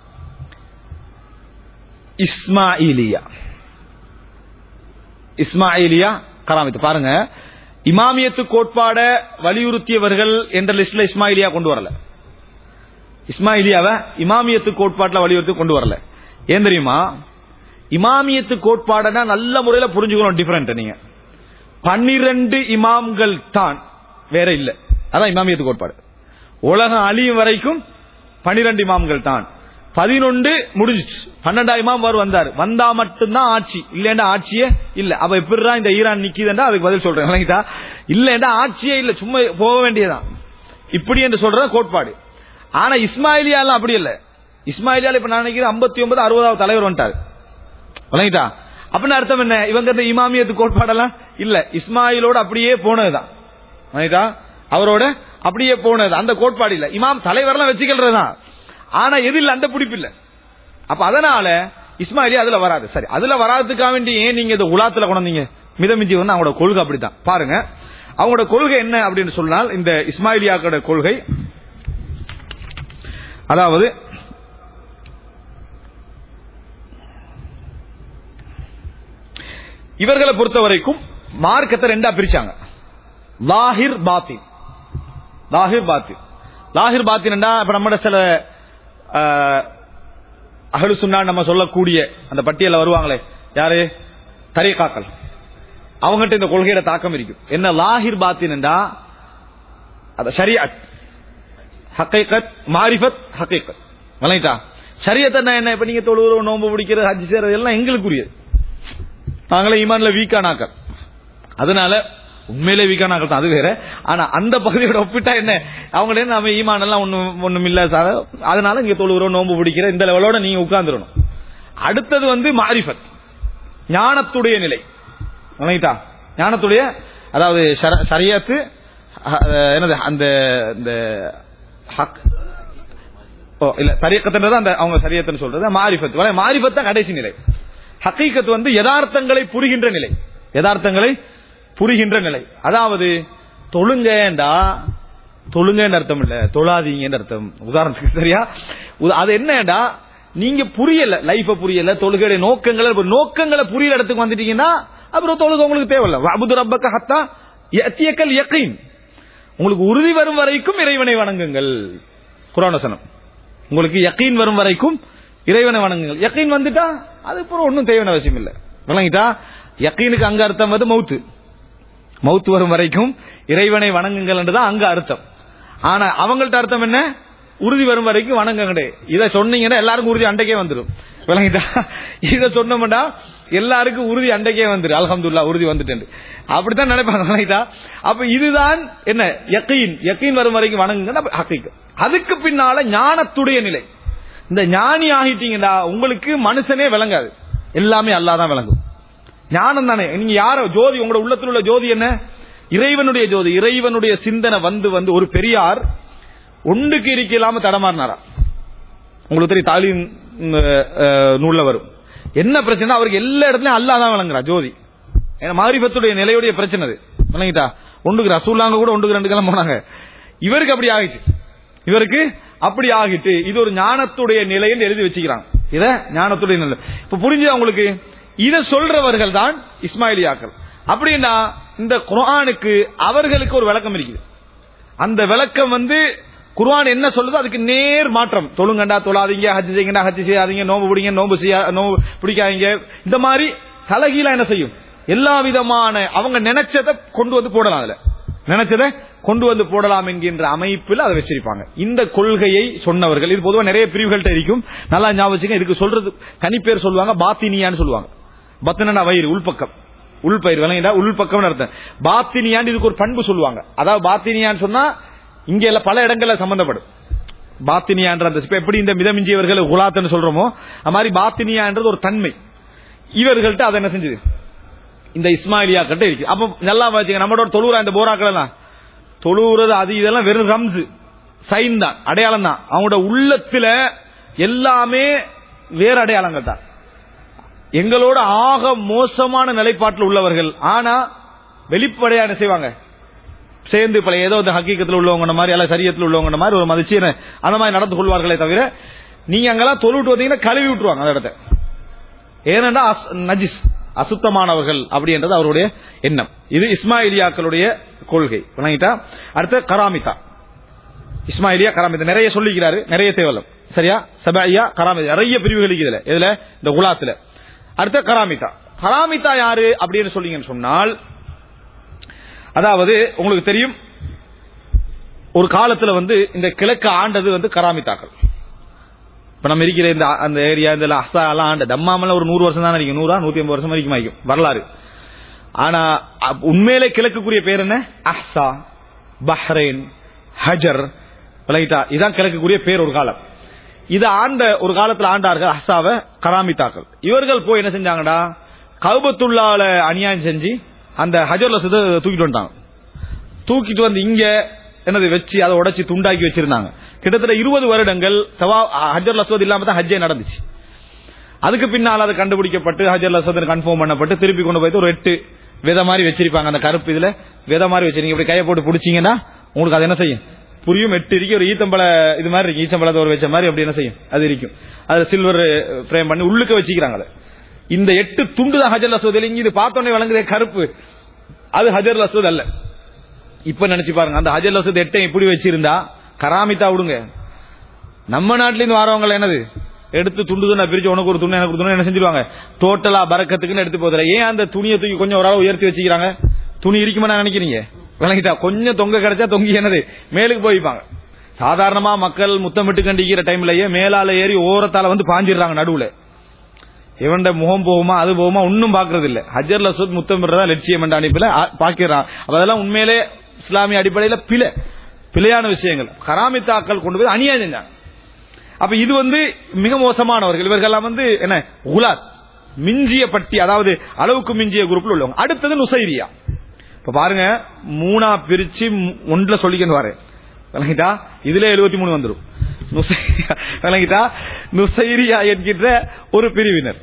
இஸ்மாயிலியா இஸ்மாயிலியா கராமிதா பாருங்க இமாமியத்து கோட்பாட வலியுறுத்தியவர்கள் என்ற லிஸ்ட்ல இஸ்மாயிலியா கொண்டு வரல இஸ்மாயிலியாவை இமாமியத்து கோட்பாட்டில் வலியுறுத்தி கொண்டு வரல ஏன் தெரியுமா இமாமியத்து கோட்பாடுனா நல்ல முறையில் புரிஞ்சுக்கணும் டிஃபரெண்ட் நீங்க பன்னிரண்டு இமாம்கள் தான் வேற இல்ல அதான் இமாமியத்து கோட்பாடு உலகம் அழியும் வரைக்கும் பன்னிரண்டு இமாம்கள் தான் பதினொன்று முடிஞ்சிச்சு பன்னெண்டா இமாம் வரும் வந்தார் வந்தா மட்டும்தான் ஆட்சி இல்லைண்டா ஆட்சியே இல்ல அப்ப எப்படிதான் இந்த ஈரான் நிக்குதுண்டா அதுக்கு பதில் சொல்றேன் விளங்கிட்டா இல்லைண்டா ஆட்சியே இல்ல சும்மா போக வேண்டியதுதான் இப்படி என்று சொல்ற கோட்பாடு ஆனா இஸ்மாயிலியாலாம் அப்படி இல்ல இஸ்மாயிலியால இப்ப நான் நினைக்கிறேன் ஐம்பத்தி ஒன்பது அறுபதாவது தலைவர் வந்துட்டாரு விளங்கிட்டா அப்படின்னு அர்த்தம் என்ன இவங்க இந்த இமாமியத்து கோட்பாடெல்லாம் இல்ல இஸ்மாயிலோட அப்படியே போனதுதான் விளங்கிட்டா அவரோட அப்படியே போனது அந்த கோட்பாடு இல்ல இமாம் தலைவரெல்லாம் வச்சுக்கிறதுதான் ஆனா எது இல்ல அந்த பிடிப்பு இல்ல அப்ப அதனால இஸ்மாயிலி அதுல வராது சரி அதுல வராதுக்காக வேண்டி ஏன் நீங்க இந்த உலாத்துல கொண்டீங்க மிதமிஞ்சி வந்து அவங்களோட கொள்கை அப்படித்தான் பாருங்க அவங்களோட கொள்கை என்ன அப்படின்னு சொன்னால் இந்த இஸ்மாயிலியாக்களோட கொள்கை அதாவது இவர்களை பொறுத்த வரைக்கும் மார்க்கத்தை ரெண்டா பிரிச்சாங்க லாஹிர் பாத்தின் லாஹிர் பாத்தின் லாஹிர் பாத்தின் இப்ப நம்ம சில அகலு சுன்னா நம்ம சொல்லக்கூடிய அந்த பட்டியல வருவாங்களே யாரு தரீகாக்கள் அவங்ககிட்ட இந்த கொள்கையோட தாக்கம் இருக்கும் என்ன லாஹிர் பாத்தின் அத ஷரியத் ஹக்கைகத் மாரிஃபத் ஹக்கைகத் வலைட்டா ஷரியத்தை என்ன இப்ப நீங்க தொழுவுற நோம்பு பிடிக்கிறது ஹஜ் செய்யறது எல்லாம் எங்களுக்குரியது நாங்களே ஈமான்ல வீக்கானாக்க அதனால உண்மையிலே வீக்கானாக்கள் தான் அது வேற ஆனா அந்த பகுதியோட ஒப்பிட்டா என்ன அவங்களே நம்ம ஈமான் எல்லாம் ஒண்ணும் ஒண்ணும் இல்ல சார் அதனால இங்க தொழுகிறோம் நோன்பு பிடிக்கிற இந்த லெவலோட நீங்க உட்கார்ந்துடணும் அடுத்தது வந்து மாரிஃபத் ஞானத்துடைய நிலை வணங்கிட்டா ஞானத்துடைய அதாவது ஷர- ஷரியத்து அஹ், என்னது அந்த இந்த ஹக் ஓ இல்ல சரியக்கத்துன்றது அந்த அவங்க சரியத்துன்னு சொல்றது மாரிஃபத் வலை மாரிஃபத் தான் கடைசி நிலை ஹக்கீக்கத் வந்து யதார்த்தங்களை புரிகின்ற நிலை யதார்த்தங்களை புரிகின்ற நிலை அதாவது தொழுங்கேண்டா தொழுங்கன்னு அர்த்தம் இல்ல தொழாதீங்கன்னு அர்த்தம் உதாரணத்துக்கு சரியா உத- அது என்னடா நீங்க புரியல லைஃப புரியல தொழுகையுடைய நோக்கங்களை இப்ப நோக்கங்களை புரியற இடத்துக்கு வந்துட்டீங்கன்னா அப்புறம் தொழுகை உங்களுக்கு தேவையில்ல அபுது ரப்பக்க ஹத்தா யத்தியக்கல் யக்கீன் உங்களுக்கு உறுதி வரும் வரைக்கும் இறைவனை வணங்குங்கள் குரானசனம் உங்களுக்கு யக்கீன் வரும் வரைக்கும் இறைவனை வணங்குங்கள் யக்கீன் வந்துட்டா அது அப்புறம் ஒன்றும் தேவையான அவசியம் இல்லை விளங்கிட்டா யக்கீனுக்கு அங்க அர்த்தம் வந்து மௌத்து மௌத்து வரும் வரைக்கும் இறைவனை வணங்குங்கள் என்றுதான் அங்க அர்த்தம் ஆனா அவங்கள்ட்ட அர்த்தம் என்ன உறுதி வரும் வரைக்கும் வணங்குங்கடே இதை சொன்னீங்கன்னா எல்லாருக்கும் உறுதி அண்டைக்கே வந்துடும் விளங்கிட்டா இதை சொன்னோம்டா எல்லாருக்கும் உறுதி அண்டைக்கே வந்துடும் அல்ஹம்துல்லா உறுதி வந்துட்டு அப்படித்தான் நினைப்பாங்க விளங்கிட்டா அப்ப இதுதான் என்ன யக்கீன் யக்கீன் வரும் வரைக்கும் வணங்குங்க ஹக்கீக் அதுக்கு பின்னால ஞானத்துடைய நிலை இந்த ஞானி ஆகிட்டீங்கடா உங்களுக்கு மனுஷனே விளங்காது எல்லாமே அல்லாதான் விளங்கும் ஞானம் தானே நீங்க யார ஜோதி உங்களோட உள்ளத்தில் உள்ள ஜோதி என்ன இறைவனுடைய ஜோதி இறைவனுடைய சிந்தனை வந்து வந்து ஒரு பெரியார் ஒன்றுக்கு இருக்க இல்லாம தடமாறினாரா உங்களுக்கு தெரியும் தாலின் நூல்ல வரும் என்ன பிரச்சனை அவருக்கு எல்லா இடத்துலயும் அல்லாஹ் தான் விளங்குறா ஜோதி ஏன்னா மாரிபத்துடைய நிலையுடைய பிரச்சனை அது விளங்கிட்டா ஒன்றுக்கு ரசூல்லாங்க கூட ஒன்றுக்கு ரெண்டு கிளம்ப போனாங்க இவருக்கு அப்படி ஆகிச்சு இவருக்கு அப்படி ஆகிட்டு இது ஒரு ஞானத்துடைய நிலைன்னு எழுதி வச்சுக்கிறாங்க இத ஞானத்துடைய நிலை இப்ப புரிஞ்சு உங்களுக்கு இத சொல்றவர்கள் தான் இஸ்மாயிலியாக்கள் அப்படின்னா இந்த குர்ஆனுக்கு அவர்களுக்கு ஒரு விளக்கம் இருக்குது அந்த விளக்கம் வந்து குர்ஆன் என்ன சொல்லுதோ அதுக்கு நேர் மாற்றம் தொழுங்கண்டா தொழாதீங்க ஹஜ் செய்யுங்கடா ஹஜ் செய்யாதீங்க நோம்பு பிடிங்க நோம்பு செய்யா நோம்பு பிடிக்காதீங்க இந்த மாதிரி தலைகீழா என்ன செய்யும் எல்லா விதமான அவங்க நினைச்சதை கொண்டு வந்து போடலாம் அதுல நினைச்சதை கொண்டு வந்து போடலாம் என்கின்ற அமைப்பில் அதை வச்சிருப்பாங்க இந்த கொள்கையை சொன்னவர்கள் இது பொதுவாக நிறைய பிரிவுகள்ட்ட இருக்கும் நல்லா ஞாபகம் வச்சுங்க இதுக்கு சொல்றது தனிப்பேர் சொல்லுவாங்க பாத்தினியான்னு சொல்லுவாங்க பத்தனா வயிறு உள்பக்கம் உள்பயிர் விளங்கிட்டா உள்பக்கம் அர்த்தம் பாத்தினியான்னு இதுக்கு ஒரு பண்பு சொல்லுவாங்க அதாவது பாத்தினியான்னு சொன்னா இங்க எல்லாம் பல இடங்கள்ல சம்பந்தப்படும் பாத்தினியான்ற அந்த இப்ப எப்படி இந்த மிதமிஞ்சியவர்கள் குலாத்தன்னு சொல்றோமோ அது மாதிரி பாத்தினியான்றது ஒரு தன்மை இவர்கள்ட்ட அதை என்ன செஞ்சது இந்த இஸ்மாயிலியா கிட்ட இருக்கு அப்ப நல்லா வச்சுங்க நம்மளோட தொழுவுற இந்த போராக்கள் எல்லாம் தொழுவுறது அது இதெல்லாம் வெறும் ரம்ஸ் சைன் தான் அடையாளம் தான் அவங்களோட உள்ளத்துல எல்லாமே வேற அடையாளங்கள் தான் எங்களோட ஆக மோசமான நிலைப்பாட்டில் உள்ளவர்கள் ஆனா வெளிப்படையா என்ன செய்வாங்க சேர்ந்து பல ஏதோ இந்த ஹக்கீக்கத்தில் உள்ளவங்க மாதிரி அல்ல சரியத்தில் உள்ளவங்க மாதிரி ஒரு மதிச்சு என்ன அந்த மாதிரி நடந்து கொள்வார்களே தவிர நீங்க அங்கெல்லாம் தொழுவிட்டு வந்தீங்கன்னா கழுவி விட்டுருவாங்க அந்த இடத்த ஏனென்றா அஸ்- நஜிஸ் அசுத்தமானவர்கள் அப்படின்றது அவருடைய எண்ணம் இது இஸ்மாயிலியாக்களுடைய கொள்கை விளங்கிட்டா அடுத்து கராமிதா இஸ்மாயிலியா கராமிதா நிறைய சொல்லிக்கிறாரு நிறைய தேவலம் சரியா சபாயா கராமிதா நிறைய பிரிவுகள் இதுல இதுல இந்த குலாத்துல அடுத்த கராமிதா கராமிதா யாரு அப்படின்னு சொன்னீங்கன்னு சொன்னால் அதாவது உங்களுக்கு தெரியும் ஒரு காலத்துல வந்து இந்த கிழக்கு ஆண்டது வந்து கராமித்தாக்கள் இப்ப நம்ம இருக்கிற இந்த அந்த ஏரியா இந்த அசா எல்லாம் ஆண்ட தம்மாமெல்லாம் ஒரு நூறு வருஷம் தான் இருக்கும் நூறா நூத்தி ஐம்பது வருஷம் வரைக்கும் ஆகும் வரலாறு ஆனா அப்- உண்மையிலே கிழக்குக்குரிய பேர் என்ன அஹ்சா பஹ்ரைன் ஹஜர் விளங்கிட்டா இதான் கிழக்குக்குரிய பேர் ஒரு காலம் இதை ஆண்ட ஒரு காலத்துல ஆண்டார்கள் அஹ்சாவை கராமித்தாக்கள் இவர்கள் போய் என்ன செஞ்சாங்கடா கவுபத்துள்ளால அநியாயம் செஞ்சு அந்த ஹஜர்ல சுத தூக்கிட்டு வந்துட்டாங்க தூக்கிட்டு வந்து இங்க என்னது வச்சு அதை உடைச்சு துண்டாக்கி வச்சிருந்தாங்க கிட்டத்தட்ட இருபது வருடங்கள் தவா ஹஜர் அஸ்வத் இல்லாம தான் ஹஜ்ஜே நடந்துச்சு அதுக்கு பின்னால் அது கண்டுபிடிக்கப்பட்டு ஹஜர் அஸ்வத் கன்ஃபார்ம் பண்ணப்பட்டு திருப்பி கொண்டு போயிட்டு ஒரு எட்டு வித மாதிரி வச்சிருப்பாங்க அந்த கருப்பு இதுல வித மாதிரி வச்சிருக்கீங்க இப்படி கையை போட்டு பிடிச்சீங்கன்னா உங்களுக்கு அது என்ன செய்யும் புரியும் எட்டு இருக்கு ஒரு ஈத்தம்பழ இது மாதிரி இருக்கு ஈச்சம்பழத்தை ஒரு வச்ச மாதிரி அப்படி என்ன செய்யும் அது இருக்கும் அது சில்வர் ஃப்ரேம் பண்ணி உள்ளுக்க வச்சுக்கிறாங்க அதை இந்த எட்டு துண்டு தான் ஹஜர் அஸ்வத் இங்க இது பார்த்தோன்னே வழங்குதே கருப்பு அது ஹஜர் அஸ்வத் அல்ல இப்ப நினைச்சு பாருங்க அந்த ஹஜர் அஸ்வத் எட்டை இப்படி வச்சிருந்தா கராமித்தா விடுங்க நம்ம நாட்டில இருந்து வரவங்க என்னது எடுத்து துண்டு துண்டா பிரிச்சு உனக்கு ஒரு துணி எனக்கு ஒரு துணி என்ன செஞ்சிருவாங்க டோட்டலா பறக்கத்துக்குன்னு எடுத்து போதுல ஏன் அந்த துணியை தூக்கி கொஞ்சம் ஒரு அளவு உயர்த்தி வச்சுக்கிறாங்க துணி இருக்குமா நினைக்கிறீங்க விளங்கிட்டா கொஞ்சம் தொங்க கிடைச்சா தொங்கி என்னது மேலுக்கு போய்ப்பாங்க சாதாரணமா மக்கள் முத்தமிட்டு கண்டிக்கிற டைம்லயே மேலால ஏறி ஓரத்தால வந்து பாஞ்சிடுறாங்க நடுவுல இவன்ட முகம் போகுமா அது போகுமா ஒன்னும் பாக்குறது இல்ல ஹஜர்ல சொத் முத்தம் பெறதா லட்சியம் என்ற அனுப்பில பாக்கிறான் அப்ப அதெல்லாம் உண்மையிலே இஸ்லாமிய அடிப்படையில பிழை பிழையான விஷயங்கள் கராமித்தாக்கள் கொண்டு போய் அநியாயம் செஞ்சாங்க அப்ப இது வந்து மிக மோசமானவர்கள் இவர்கள்லாம் வந்து என்ன குலாத் மிஞ்சிய பட்டி அதாவது அளவுக்கு மிஞ்சிய குரூப்ல உள்ளவங்க அடுத்தது நுசைரியா இப்ப பாருங்க மூணா பிரிச்சு மு- ஒன்றுல சொல்லிக்கணும் வரேன் விளங்கிட்டா இதுல எழுபத்தி மூணு வந்துடும் நுசைரியா விளங்கிட்டா நுசைரியா என்கின்ற ஒரு பிரிவினர்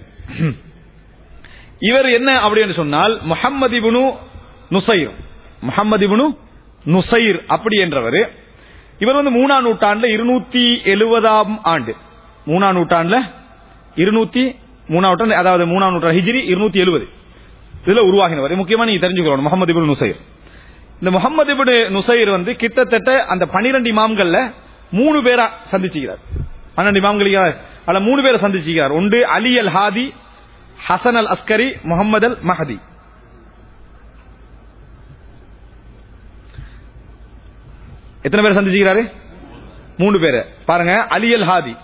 இவர் என்ன அப்படின்னு சொன்னால் Muhammad ibn Nusayr Muhammad ibn Nusayr அப்படி என்றவர் இவர் வந்து மூணாம் நூற்றாண்டுல இருநூத்தி எழுபதாம் ஆண்டு மூணாம் நூற்றாண்டுல இருநூத்தி மூணாம் நூற்றாண்டு அதாவது மூணாம் நூற்றாண்டு ஹிஜ்ரி இருநூத்தி எழுபது இதுல உருவாகினவர் முக்கியமா நீங்க தெரிஞ்சுக்கணும் முகமது இப்னு நுசைர் இந்த முகமது இப்னு நுசைர் வந்து கிட்டத்தட்ட அந்த பனிரெண்டு இமாம்கள்ல மூணு பேரா சந்திச்சுக்கிறார் பன்னெண்டு இமாம்களுக்கு அதுல மூணு பேரை சந்திச்சுக்கிறார் ஒன்று Ali al Hadi Hasan al Askari Muhammad al Mahdi எத்தனை பேர் சந்திச்சுக்கிறாரு மூணு பேரு பாருங்க அலி அல் ஹாதி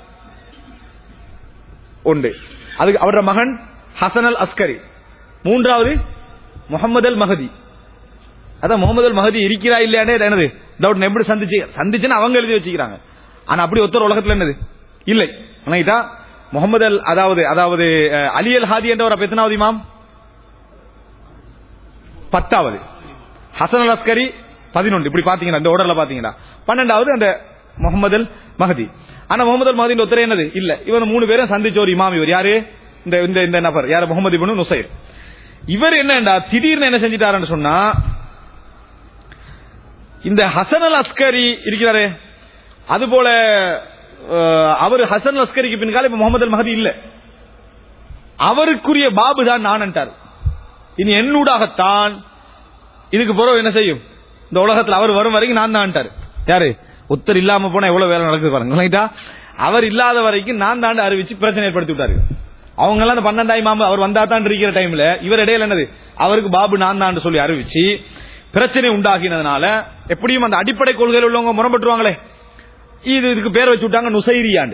உண்டு அதுக்கு அவரோட மகன் ஹசன் அல் அஸ்கரி மூன்றாவது முகமது அல் மஹதி அதான் முகமது அல் மஹதி இருக்கிறா இல்லையானே என்னது டவுட் எப்படி சந்திச்சு சந்திச்சுன்னு அவங்க எழுதி வச்சுக்கிறாங்க ஆனா அப்படி ஒருத்தர் உலகத்துல என்னது இல்லை ஆனா முகமது அல் அதாவது அதாவது அஹ், அலி அல் ஹாதி என்றவர் அப்ப எத்தனாவது இமாம் பத்தாவது ஹசன் அல் அஸ்கரி பதினொன்று இப்படி பாத்தீங்கன்னா இந்த ஓர்டர்ல பாத்தீங்கன்னா பன்னெண்டாவது அந்த முகமது அல் மஹதி ஆனா முகமது அல் மஹதி ஒருத்தர் என்னது இல்ல இவன் மூணு பேரும் சந்திச்ச ஒரு இமாம் இவர் யாரு இந்த இந்த இந்த நபர் யாரு முகமது இப்னு நுசைர் இவர் என்னண்டா திடீர்னு என்ன செஞ்சிட்டாருன்னு சொன்னா இந்த ஹசன் அல் அஸ்கரி இருக்கிறாரே அது போல அவர் ஹசன் அல் அஸ்கரிக்கு பின்கால இப்ப முகமது அல் மஹதி இல்ல அவருக்குரிய பாபு தான் நான் இனி என்னூடாகத்தான் இதுக்கு பிறகு என்ன செய்யும் இந்த உலகத்துல அவர் வரும் வரைக்கும் நான் தான் யாரு ஒத்தர் இல்லாம போனா எவ்வளவு வேலை நடக்குது பாருங்க விளங்கிட்டா? அவர் இல்லாத வரைக்கும் நான் தான் அறிவிச்சு பிரச்சனை ஏற்படுத்தி விட்டாரு அவங்க எல்லாம் அந்த பன்னெண்டாயிரம் மாமு அவர் வந்தா தான் இருக்கிற டைம்ல இவர் இடையில என்னது அவருக்கு பாபு நான் தான் சொல்லி அறிவிச்சு பிரச்சனை உண்டாகினதுனால எப்படியும் அந்த அடிப்படை கொள்கையில் உள்ளவங்க முரம்பட்டுருவாங்களே இது இதுக்கு பேர் வச்சு விட்டாங்க நுசைரியாண்டு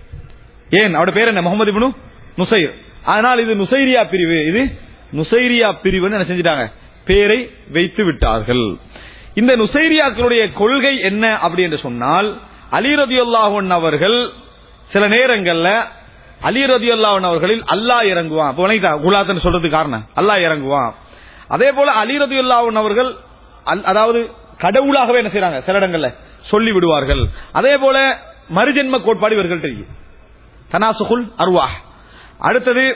ஏன் அவட பேர் என்ன முகமது இப்னு நுசைர் அதனால் இது நுசைரியா பிரிவு இது நுசைரியா பிரிவுன்னு என்ன செஞ்சிட்டாங்க பேரை வைத்து விட்டார்கள் இந்த நுசைரியாக்களுடைய கொள்கை என்ன அப்படி என்று சொன்னால் அலி ரதியுல்லாஹன் அவர்கள் சில நேரங்கள்ல அலி ரதியுல்லாஹன் அவர்களில் அல்லாஹ் இறங்குவான் அப்ப வணங்கிட்டா குலாத்தன் சொல்றதுக்கு காரணம் அல்லாஹ் இறங்குவான் அதே போல அலி ரதியுல்லாஹன் அவர்கள் அல்- அதாவது கடவுளாகவே என்ன செய்றாங்க சில இடங்கள்ல சொல்லி விடுவார்கள் அதே போல மறுஜென்ம கோட்பாடு இவர்கள் தெரியும் தனாசுகுல் அர்வாஹ் அடுத்தது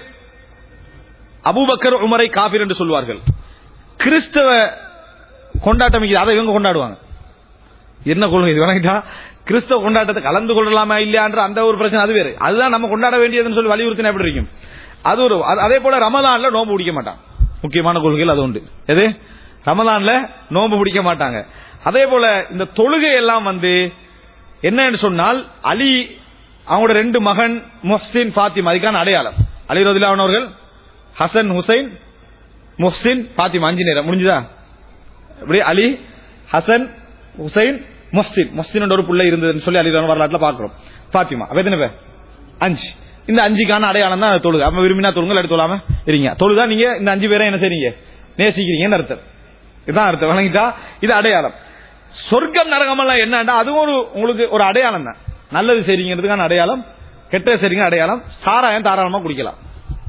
அபூபக்கர் உமரை காபிர் என்று சொல்வார்கள் கிறிஸ்தவ கொண்டாட்டம் இது, அதை இவங்க கொண்டாடுவாங்க என்ன கொள்கை இது வணங்கிட்டா கிறிஸ்தவ கொண்டாட்டத்தை கலந்து கொள்ளலாமா இல்லையான்ற அந்த ஒரு பிரச்சனை அது வேறு அதுதான் நம்ம கொண்டாட வேண்டியதுன்னு சொல்லி வலியுறுத்தினா எப்படி இருக்கும் அது ஒரு அது- அதே போல ரமதான்ல நோம்பு பிடிக்க மாட்டான் முக்கியமான கொள்கைகள் அது உண்டு எது ரமதான்ல நோம்பு பிடிக்க மாட்டாங்க அதே போல இந்த தொழுகை எல்லாம் வந்து என்னன்னு சொன்னால் அலி அவங்களோட ரெண்டு மகன் முஹ்சின் பாத்திமா அதுக்கான அடையாளம் அலி ரதிலாவன் அவர்கள் ஹசன் ஹுசைன் முஹ்சின் பாத்திமா அஞ்சு நேரம் முடிஞ்சுதா இப்படி அலி ஹசன் ஹுசைன் முஹ்சின் முஹ்சின் ஒரு புள்ள இருந்ததுன்னு சொல்லி அலி ரதிலான் வரலாற்றுல பாக்குறோம் பாத்திமா அப்ப எத்தனை பேர் அஞ்சு இந்த அஞ்சுக்கான அடையாளம் தான் தொழுது அப்ப விரும்பினா தொழுங்க இல்லாட்டி தொழாம இருங்க தொழுதா நீங்க இந்த அஞ்சு பேரை என்ன செய்றீங்க நேசிக்கிறீங்கன்னு அர்த்தம் இதுதான் அர்த்தம் வணங்கிட்டா இது அடையாளம் சொர்க்கம் நரகம் எல்லாம் என்னன்னா அதுவும் ஒரு உங்களுக்கு ஒரு அடையாளம் தான் நல்லது செய்றீங்கிறதுக்கான அடையாளம் கெட்டது செய்றீங்க அடையாளம் சாராயம் தாராளமா குடிக்கலாம்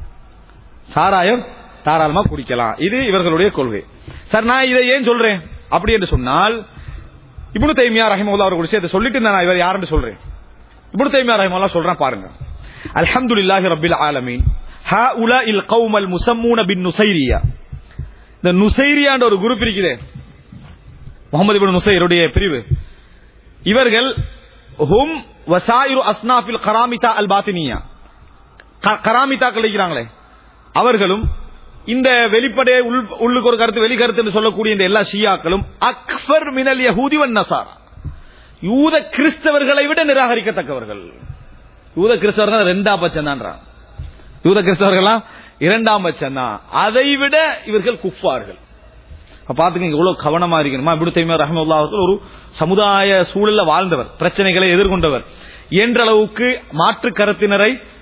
சாராயம் தாராளமா குடிக்கலாம் இது இவர்களுடைய கொள்கை சார் நான் இதை ஏன் சொல்றேன் அப்படி என்று சொன்னால் இப்னு தைமியா ரஹிமவுல்லா அவர்கள் விஷயத்தை சொல்லிட்டு நான் இவர் யாருன்னு சொல்றேன் இப்னு தைமியா ரஹிமவுல்லா சொல்றேன் பாருங்க அல்ஹம்துலில்லாஹி ரப்பில் ஆலமீன் ஹாஉலா இல் கௌமல் முசம்மூன பின் நுசைரியா இந்த நுசைரியான்ற ஒரு குரூப் இருக்குதே முகமது இப்னு நுசைருடைய பிரிவு இவர்கள் ஹும் வசாயிரு அஸ்னாஃபில் கராமிதா அல் பாத்தினியா க- கராமிதாக்கள் இருக்கிறாங்களே அவர்களும் இந்த வெளிப்படை உள்- உள்ளுக்கு ஒரு கருத்து வெளி கருத்து என்று சொல்லக்கூடிய இந்த எல்லா ஷியாக்களும் அக்பர் மினல் யஹூதி வன் நசாரா யூத கிறிஸ்தவர்களை விட நிராகரிக்கத்தக்கவர்கள் யூத கிறிஸ்தவர்கள் ரெண்டாம் பட்சம் தான்றான் யூத கிறிஸ்தவர்கள்லாம் இரண்டாம் பட்சம் தான் அதை விட இவர்கள் குஃபார்கள் அப்ப பாத்துக்கங்க இவ்வளவு கவனமா இருக்கணுமா இப்படி தைமியா ரஹமுல்லா அவர்கள் ஒரு சமுதாய சூழல்ல வாழ்ந்தவர் பிரச்சனைகளை எதிர்கொண்டவர் என்ற அளவுக்கு மாற்று கருத்தினரை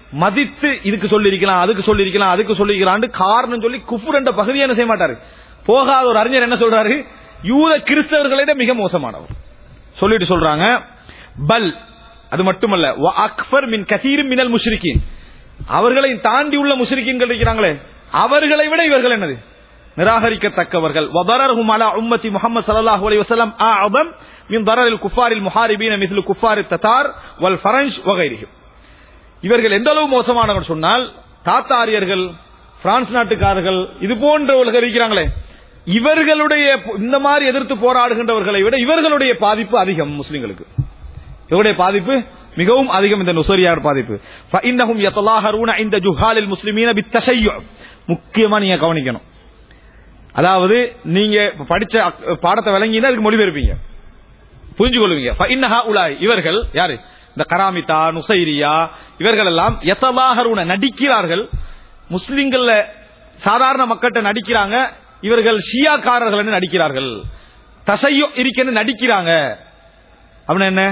மதித்து இதுக்கு சொல்லியிருக்கலாம் அதுக்கு சொல்லியிருக்கலாம் அதுக்கு சொல்லியிருக்கலாம்னு காரணம் சொல்லி குஃபுர் என்ற பகுதியை என்ன செய்ய மாட்டாரு போகாத ஒரு அறிஞர் என்ன சொல்றாரு யூத கிறிஸ்தவர்களை விட மிக மோசமானவர் சொல்லிட்டு சொல்றாங்க பல் அது மட்டுமல்ல வ அக்பர் மின் கசீரும் மினல் முஷ்ரிகின் அவர்களை தாண்டி உள்ள முஷ்ரிக்கீன்கள் இருக்கிறாங்களே அவர்களை விட இவர்கள் என்னது நிராகரிக்கத்தக்கவர்கள் வபரர்ஹும் அலா உம்மத்தி முஹம்மது ஸல்லல்லாஹு அலைஹி வஸல்லம் அஅதம் மின் தரரில் குஃபாரில் முஹாரிபீன மிஸ்லு குஃபாரி தத்தார் வல் ஃபரஞ்ச் வகைரிஹிம் இவர்கள் எந்த அளவு மோசமானவர் சொன்னால் தாத்தாரியர்கள் பிரான்ஸ் நாட்டுக்காரர்கள் இது போன்றவர்கள் இருக்கிறாங்களே இவர்களுடைய இந்த மாதிரி எதிர்த்து போராடுகின்றவர்களை விட இவர்களுடைய பாதிப்பு அதிகம் முஸ்லிம்களுக்கு இவருடைய பாதிப்பு மிகவும் அதிகம் இந்த நுசரியார் பாதிப்பு ஃபஇன்னஹும் யத்தலாஹரூன இந்த ஜுஹாலில் முஸ்லிமீன பித்தஷையு முக்கியமா நீங்க கவனிக்கணும் அதாவது நீங்க படிச்ச அக்- பாடத்தை விளங்கினா அதுக்கு மொழிபெயர்ப்பீங்க புரிஞ்சு கொள்வீங்க ஃபஇன்னஹா உலாய் இவர்கள் யாரு இந்த கராமிதா நுசைரியா இவர்கள் எல்லாம் யத்தலாஹரூன நடிக்கிறார்கள் முஸ்லிம்கள்ல சாதாரண மக்கள்கிட்ட நடிக்கிறாங்க இவர்கள் ஷியாக்காரர்கள் நடிக்கிறார்கள் தசையு இருக்கன்னு நடிக்கிறாங்க அப்படின்னா என்ன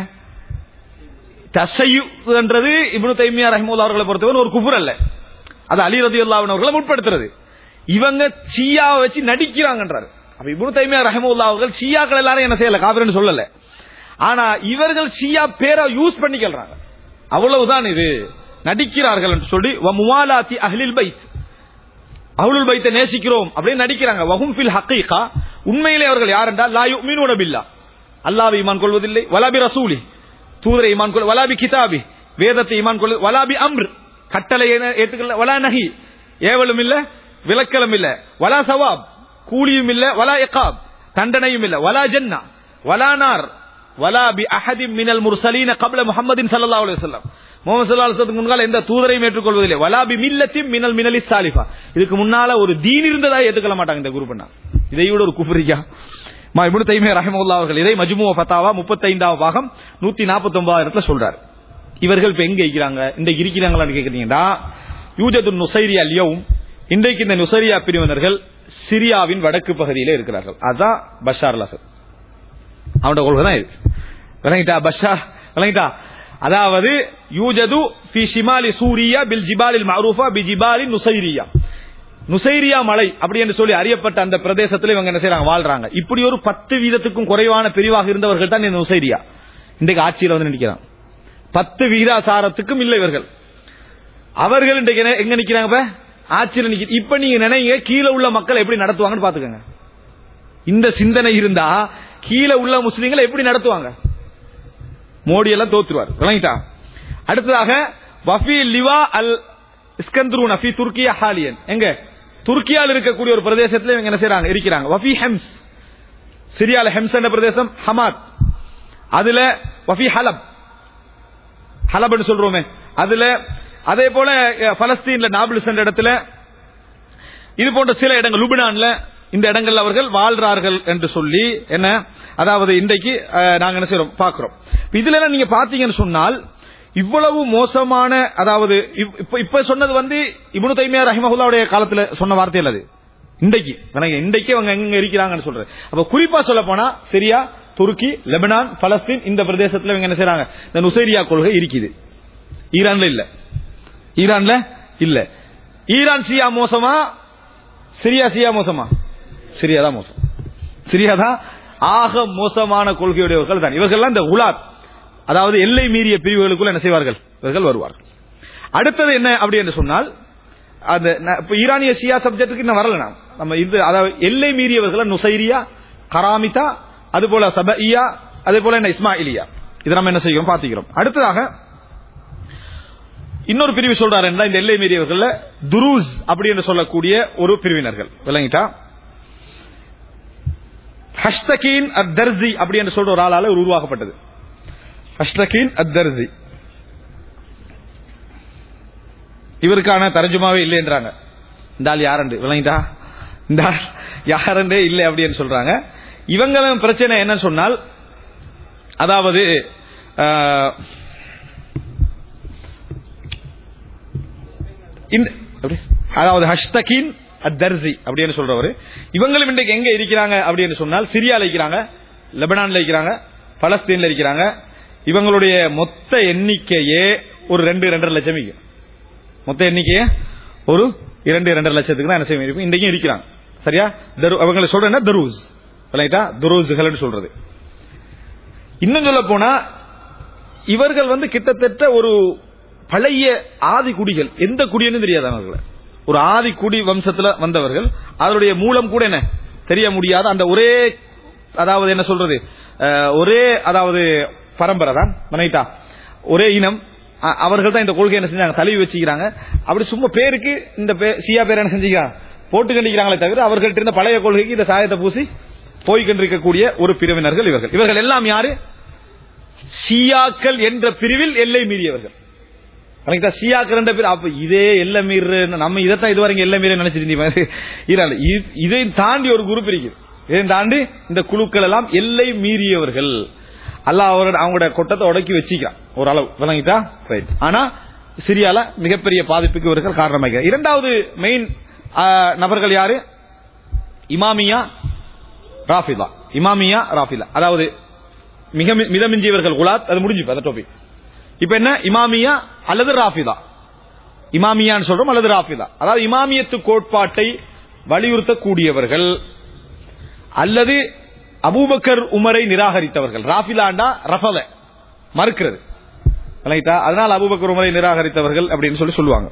தசையு என்றது இப்னு தைமியா ரஹ்மத்துல்லாஹி அவர்களை பொறுத்தவரை ஒரு குஃபர் அல்ல அது அலி ரதியுல்லாஹு அவர்களை முற்படுத்துறது இவங்க ஷியாவை வச்சு நடிக்கிறாங்கன்றாரு அப்ப இப்னு தைமியா ரஹ்மத்துல்லாஹி அவர்கள் ஷியாக்கள் எல்லாரும் என்ன செய்யல காபிர்னு சொல்லல ஆனா இவர்கள் ஷியா பேரை யூஸ் பண்ணிக்கிறாங்க அவ்வளவுதான் இது நடிக்கிறார்கள் என்று சொல்லி வ முவாலாத்தி அஹ்லில் பைத் அஹ்லுல் பைத்தை நேசிக்கிறோம் அப்படின்னு நடிக்கிறாங்க வஹும் ஃபில் ஹக்கீகா உண்மையிலே அவர்கள் யார் என்றால் லா யுமினூன பில்லா அல்லாஹ்வை ஈமான் கொள்வதில்லை வலாபி ரசூலி தூதரை ஈமான் கொள் வலாபி கிதாபி வேதத்தை ஈமான் கொள்வது வலாபி அம்ர் கட்டளை ஏற்றுக்கல வலா நஹி ஏவலும் இல்ல விலக்கலும் இல்ல வலா சவாப் கூலியும் இல்ல வலா இகாப் தண்டனையும் இல்ல வலா ஜன்னா வலா நார் வலா பி அஹதி மினல் முர்சலீன கப்ல முஹம்மதின் ஸல்லல்லாஹு அலைஹி வஸல்லம் முஹம்மது ஸல்லல்லாஹு அலைஹி வஸல்லம் முன்னால் எந்த தூதரையும் ஏற்றுக்கொள்வதில்லை வலா பி மில்லத்தின் மினல் மினலி சாலிஃபா இதுக்கு முன்னால ஒரு தீன் இருந்ததா ஏற்றுக்கொள்ள மாட்டாங்க இந்த குரூப்னா இதை விட ஒரு குஃப்ரியா மா இப்னு தைமியா ரஹிமஹுல்லாஹ் அவர்கள் இதை மஜ்மு ஃபத்தாவா 35வது பாகம் 149 இடத்துல சொல்றாரு இவர்கள் இப்ப எங்க இருக்கிறாங்க இந்த இருக்கிறாங்களான்னு கேக்குறீங்கன்னா யூஜது நுசைரியா லியவும் இன்றைக்கு இந்த நுசைரியா பிரிவினர்கள் சிரியாவின் வடக்கு பகுதியிலே இருக்கிறார்கள் அதான் பஷார் அல் அசத் அவனோட கொள்கை தான் இது விளங்கிட்டா பஷார் விளங்கிட்டா அதாவது யூஜது ஃபி ஷிமாலி சூரியா பில் ஜிபாலில் மஅரூஃபா பி ஜிபாலி நுசைரியா நுசைரியா மலை அப்படி என்று சொல்லி அறியப்பட்ட அந்த பிரதேசத்தில் இவங்க என்ன செய்றாங்க வாழ்றாங்க இப்படி ஒரு பத்து வீதத்துக்கும் குறைவான பிரிவாக இருந்தவர்கள் தான் இந்த நுசைரியா இன்றைக்கு ஆட்சியில் வந்து நிற்கிறாங்க பத்து வீதாசாரத்துக்கும் இல்லை இவர்கள் அவர்கள் இன்றைக்கு என்ன- எங்க நிக்கிறாங்க இப்ப ஆட்சியில் நிக்க இப்ப நீங்க நினைங்க கீழே உள்ள மக்கள் எப்படி நடத்துவாங்கன்னு பாத்துக்கோங்க இந்த சிந்தனை இருந்தா கீழே உள்ள முஸ்லீம்களை எப்படி நடத்துவாங்க மோடி எல்லாம் தோத்துருவார் விளங்கிட்டா அடுத்ததாக வஃபி லிவா அல் இஸ்கந்தரூன் அஃபி துர்க்கியா ஹாலியன் எங்க துர்க்கியால் இருக்கக்கூடிய ஒரு பிரதேசத்துல இவங்க என்ன செய்றாங்க இருக்கிறாங்க வஃபி ஹெம்ஸ் சிரியால ஹெம்ஸ் என்ற பிரதேசம் ஹமாத் அதுல வஃபி ஹலப் ஹலப்னு சொல்றோமே அதுல அதே போல அஹ், பலஸ்தீன்ல நாபிள்ஸ் என்ற இடத்துல இது போன்ற சில இடங்கள் லுபினான்ல இந்த இடங்கள்ல அவர்கள் வாழ்றார்கள் என்று சொல்லி என்ன அதாவது இன்றைக்கு அஹ், நாங்க என்ன செய்றோம் பாக்குறோம் இதுல எல்லாம் நீங்க பாத்தீங்கன்னு சொன்னால் இவ்வளவு மோசமான அதாவது இப்- இப்ப இப்ப சொன்னது வந்து இப்னு தைமியா ரஹிமஹுல்லாவுடைய காலத்துல சொன்ன வார்த்தையில் அது இன்றைக்கு விளங்க, இன்றைக்கு அவங்க எங்க இருக்கிறாங்கன்னு சொல்றது அப்ப குறிப்பா சொல்ல போனா சிரியா துருக்கி லெபனான் பலஸ்தீன் இந்த பிரதேசத்துல இவங்க என்ன செய்றாங்க இந்த நுசைரியா கொள்கை இருக்குது ஈரான்ல இல்ல ஈரான்ல இல்ல ஈரான் சியா மோசமா சிரியா சியா மோசமா சிரியா தான் மோசம் சிரியா தான் ஆக மோசமான கொள்கையுடையவர்கள் தான் இவர்கள்லாம் இந்த உலாத் அதாவது எல்லை மீறிய பிரிவுகளுக்குள்ள என்ன செய்வார்கள் இவர்கள் வருவார்கள் அடுத்தது என்ன அப்படி என்று சொன்னால் அந்த ந- இப்ப ஈரானிய ஷியா சப்ஜெக்டுக்கு இன்னும் வரல நாம் நம்ம இது அதாவது எல்லை மீறியவர்கள் நுசைரியா கராமிதா அது போல சபஇயா அதே போல என்ன இஸ்மாயிலியா இதை நம்ம என்ன செய்கிறோம் பாத்துக்கிறோம் அடுத்ததாக இன்னொரு பிரிவு சொல்றாரு என்ன இந்த எல்லை மீறியவர்கள் துரூஸ் அப்படி என்று சொல்லக்கூடிய ஒரு பிரிவினர்கள் விளங்கிட்டா ஹஷ்தகீன் அத் தர்சி அப்படி என்று சொல்ற ஒரு ஆளால ஒரு உருவாக்கப்பட்டது ஹஷ்தகீன் அத் தர்சி இவருக்கான தரஜுமாவே இல்லைன்றாங்க இந்த ஆள் யாரண்டு விளங்கிட்டா இந்த ஆள் யாரண்டே இல்லை அப்படின்னு சொல்றாங்க இவங்களும் பிரச்சனை என்னன்னு சொன்னால் அதாவது ஆஹ், இந்த- அப்படி? அதாவது ஹஷ்தகின் அத்தர்சி அப்படின்னு சொல்றவரு இவங்களும் இன்றைக்கு எங்க இருக்கிறாங்க அப்படின்னு சொன்னால் சிரியால இருக்கிறாங்க லெபனான்ல இருக்கிறாங்க பலஸ்தீன்ல இருக்கிறாங்க இவங்களுடைய மொத்த எண்ணிக்கையே ஒரு ரெண்டு ரெண்டரை லட்சம் இருக்கும். மொத்த எண்ணிக்கையே ஒரு இரண்டு இரண்டரை லட்சத்துக்கு தான் என்ன செய்ய இருக்கும் இன்றைக்கும் இருக்கிறாங்க சரியா தரு- அவங்களை சொல்றேன்னா தருஸ் ரைட்டா துருஸ்கள் சொல்றது இன்னும் சொல்ல போனா இவர்கள் வந்து கிட்டத்தட்ட ஒரு பழைய ஆதி குடிகள் எந்த குடின்னு தெரியாது அவர்களை ஒரு ஆதி குடி வம்சத்துல வந்தவர்கள் அதனுடைய மூலம் கூட என்ன தெரிய முடியாத அந்த ஒரே அதாவது என்ன சொல்றது அஹ், ஒரே அதாவது பரம்பரை தான் மனைட்டா ஒரே இனம் அ- அவர்கள் தான் இந்த கொள்கை என்ன செஞ்சாங்க தழுவி வச்சுக்கிறாங்க அப்படி சும்மா பேருக்கு இந்த பே- ஷியா பேர் என்ன செஞ்சுக்கிறாங்க போட்டு கண்டிக்கிறாங்களே தவிர அவர்கள்ட்ட இருந்த பழைய கொள்கைக்கு இந்த சாயத்தை பூசி போய்கொண்டிருக்கக்கூடிய ஒரு பிரிவினர்கள் இவர்கள் இவர்கள் எல்லாம் யாரு ஷியாக்கள் என்ற பிரிவில் எல்லை மீறியவர்கள் கரெக்டா ஷியாக்கள் என்ற பிரிவு அப்ப இதே எல்லை மீறு நம்ம இதைத்தான் இதுவரைக்கும் எல்லை மீறி நினைச்சிருந்தீங்க இல்ல இ- இதை தாண்டி ஒரு குரூப் இருக்குது இதை தாண்டி இந்த குழுக்கள் எல்லாம் எல்லை மீறியவர்கள் அல்லாஹ் அவரோட அவங்களோட கொட்டத்தை உடக்கி வச்சிக்கிறான் ஒரு அளவு விளங்கிட்டா ரைட் ஆனா சிரியால மிகப்பெரிய பாதிப்புக்கு இவர்கள் காரணமாக இரண்டாவது மெயின் நபர்கள் யாரு இமாமியா ராஃபிதா இமாமியா ராஃபிதா அதாவது மிக மி- மிதமிஞ்சியவர்கள் குலாத் அது முடிஞ்சு அந்த டாபிக் இப்ப என்ன இமாமியா அல்லது ராஃபிதா இமாமியான்னு சொல்றோம் அல்லது ராஃபிதா அதாவது இமாமியத்து கோட்பாட்டை வலியுறுத்தக்கூடியவர்கள் அல்லது அபூபக்கர் உமரை நிராகரித்தவர்கள் ராஃபிலாண்டா ரஃபல மறுக்கிறது விளங்கிட்டா? அதனால் அபூபக்கர் உமரை நிராகரித்தவர்கள் அப்படின்னு சொல்லி சொல்லுவாங்க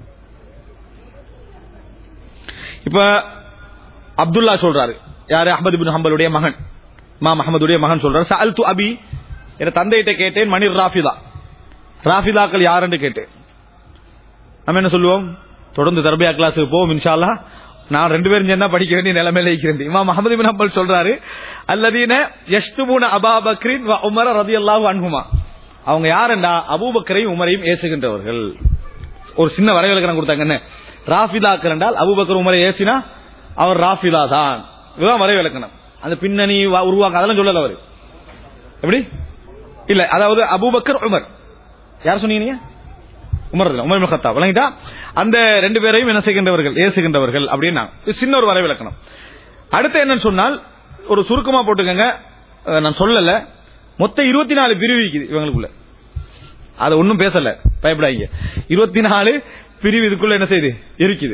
இப்ப அப்துல்லா சொல்றாரு யாரு அஹமது பின் ஹம்பலுடைய மகன் மா அஹமதுடைய மகன் சொல்றாரு சஅல் து அபி என் தந்தையிட்ட கேட்டேன் மணிர் ராஃபிதா ராஃபிதாக்கள் யாருன்னு கேட்டேன் நம்ம என்ன சொல்லுவோம் தொடர்ந்து தர்பியா கிளாஸுக்கு போவோம் இன்ஷா அல்லாஹ் நான் ரெண்டு பேரும் சேர்ந்தா படிக்க வேண்டிய நிலைமையில இருக்கிறேன் இமாம் முகமது பின் ஹம்பல் சொல்றாரு அல்லதீன யஷ்துபூன அபா பக்ரின் வ உமர ரதியல்லாஹு அன்ஹுமா அவங்க யாருண்டா அபூபக்கரையும் உமரையும் ஏசுகின்றவர்கள் ஒரு சின்ன வரைவிலக்கணம் கொடுத்தாங்க என்ன ராஃபிதாக்கள் என்றால் அபூபக்கர் உமரை ஏசினா அவர் ராஃபிதா தான் இதுதான் வரைவிலக்கணம் அந்த பின்னணி வ- உருவாக்க அதெல்லாம் சொல்லல அவரு எப்படி இல்ல அதாவது அபூபக்கர் உமர் யார் சொன்னீங்க நீங்க? உமர் ரலியல்லாஹு உமர் இப்னு கத்தாப் விளங்கிட்டா அந்த ரெண்டு பேரையும் என்ன செய்கின்றவர்கள் ஏசுகின்றவர்கள் அப்படின்னா இது சின்ன ஒரு வரைவிலக்கணம் அடுத்து என்னன்னு சொன்னால் ஒரு சுருக்கமா போட்டுக்கங்க அஹ் நான் சொல்லல மொத்தம் இருபத்தி நாலு பிரிவு இருக்குது இவங்களுக்குள்ள அது ஒன்னும் பேசல பயப்படாதீங்க இருபத்தி நாலு பிரிவு இதுக்குள்ள என்ன செய்யுது இருக்குது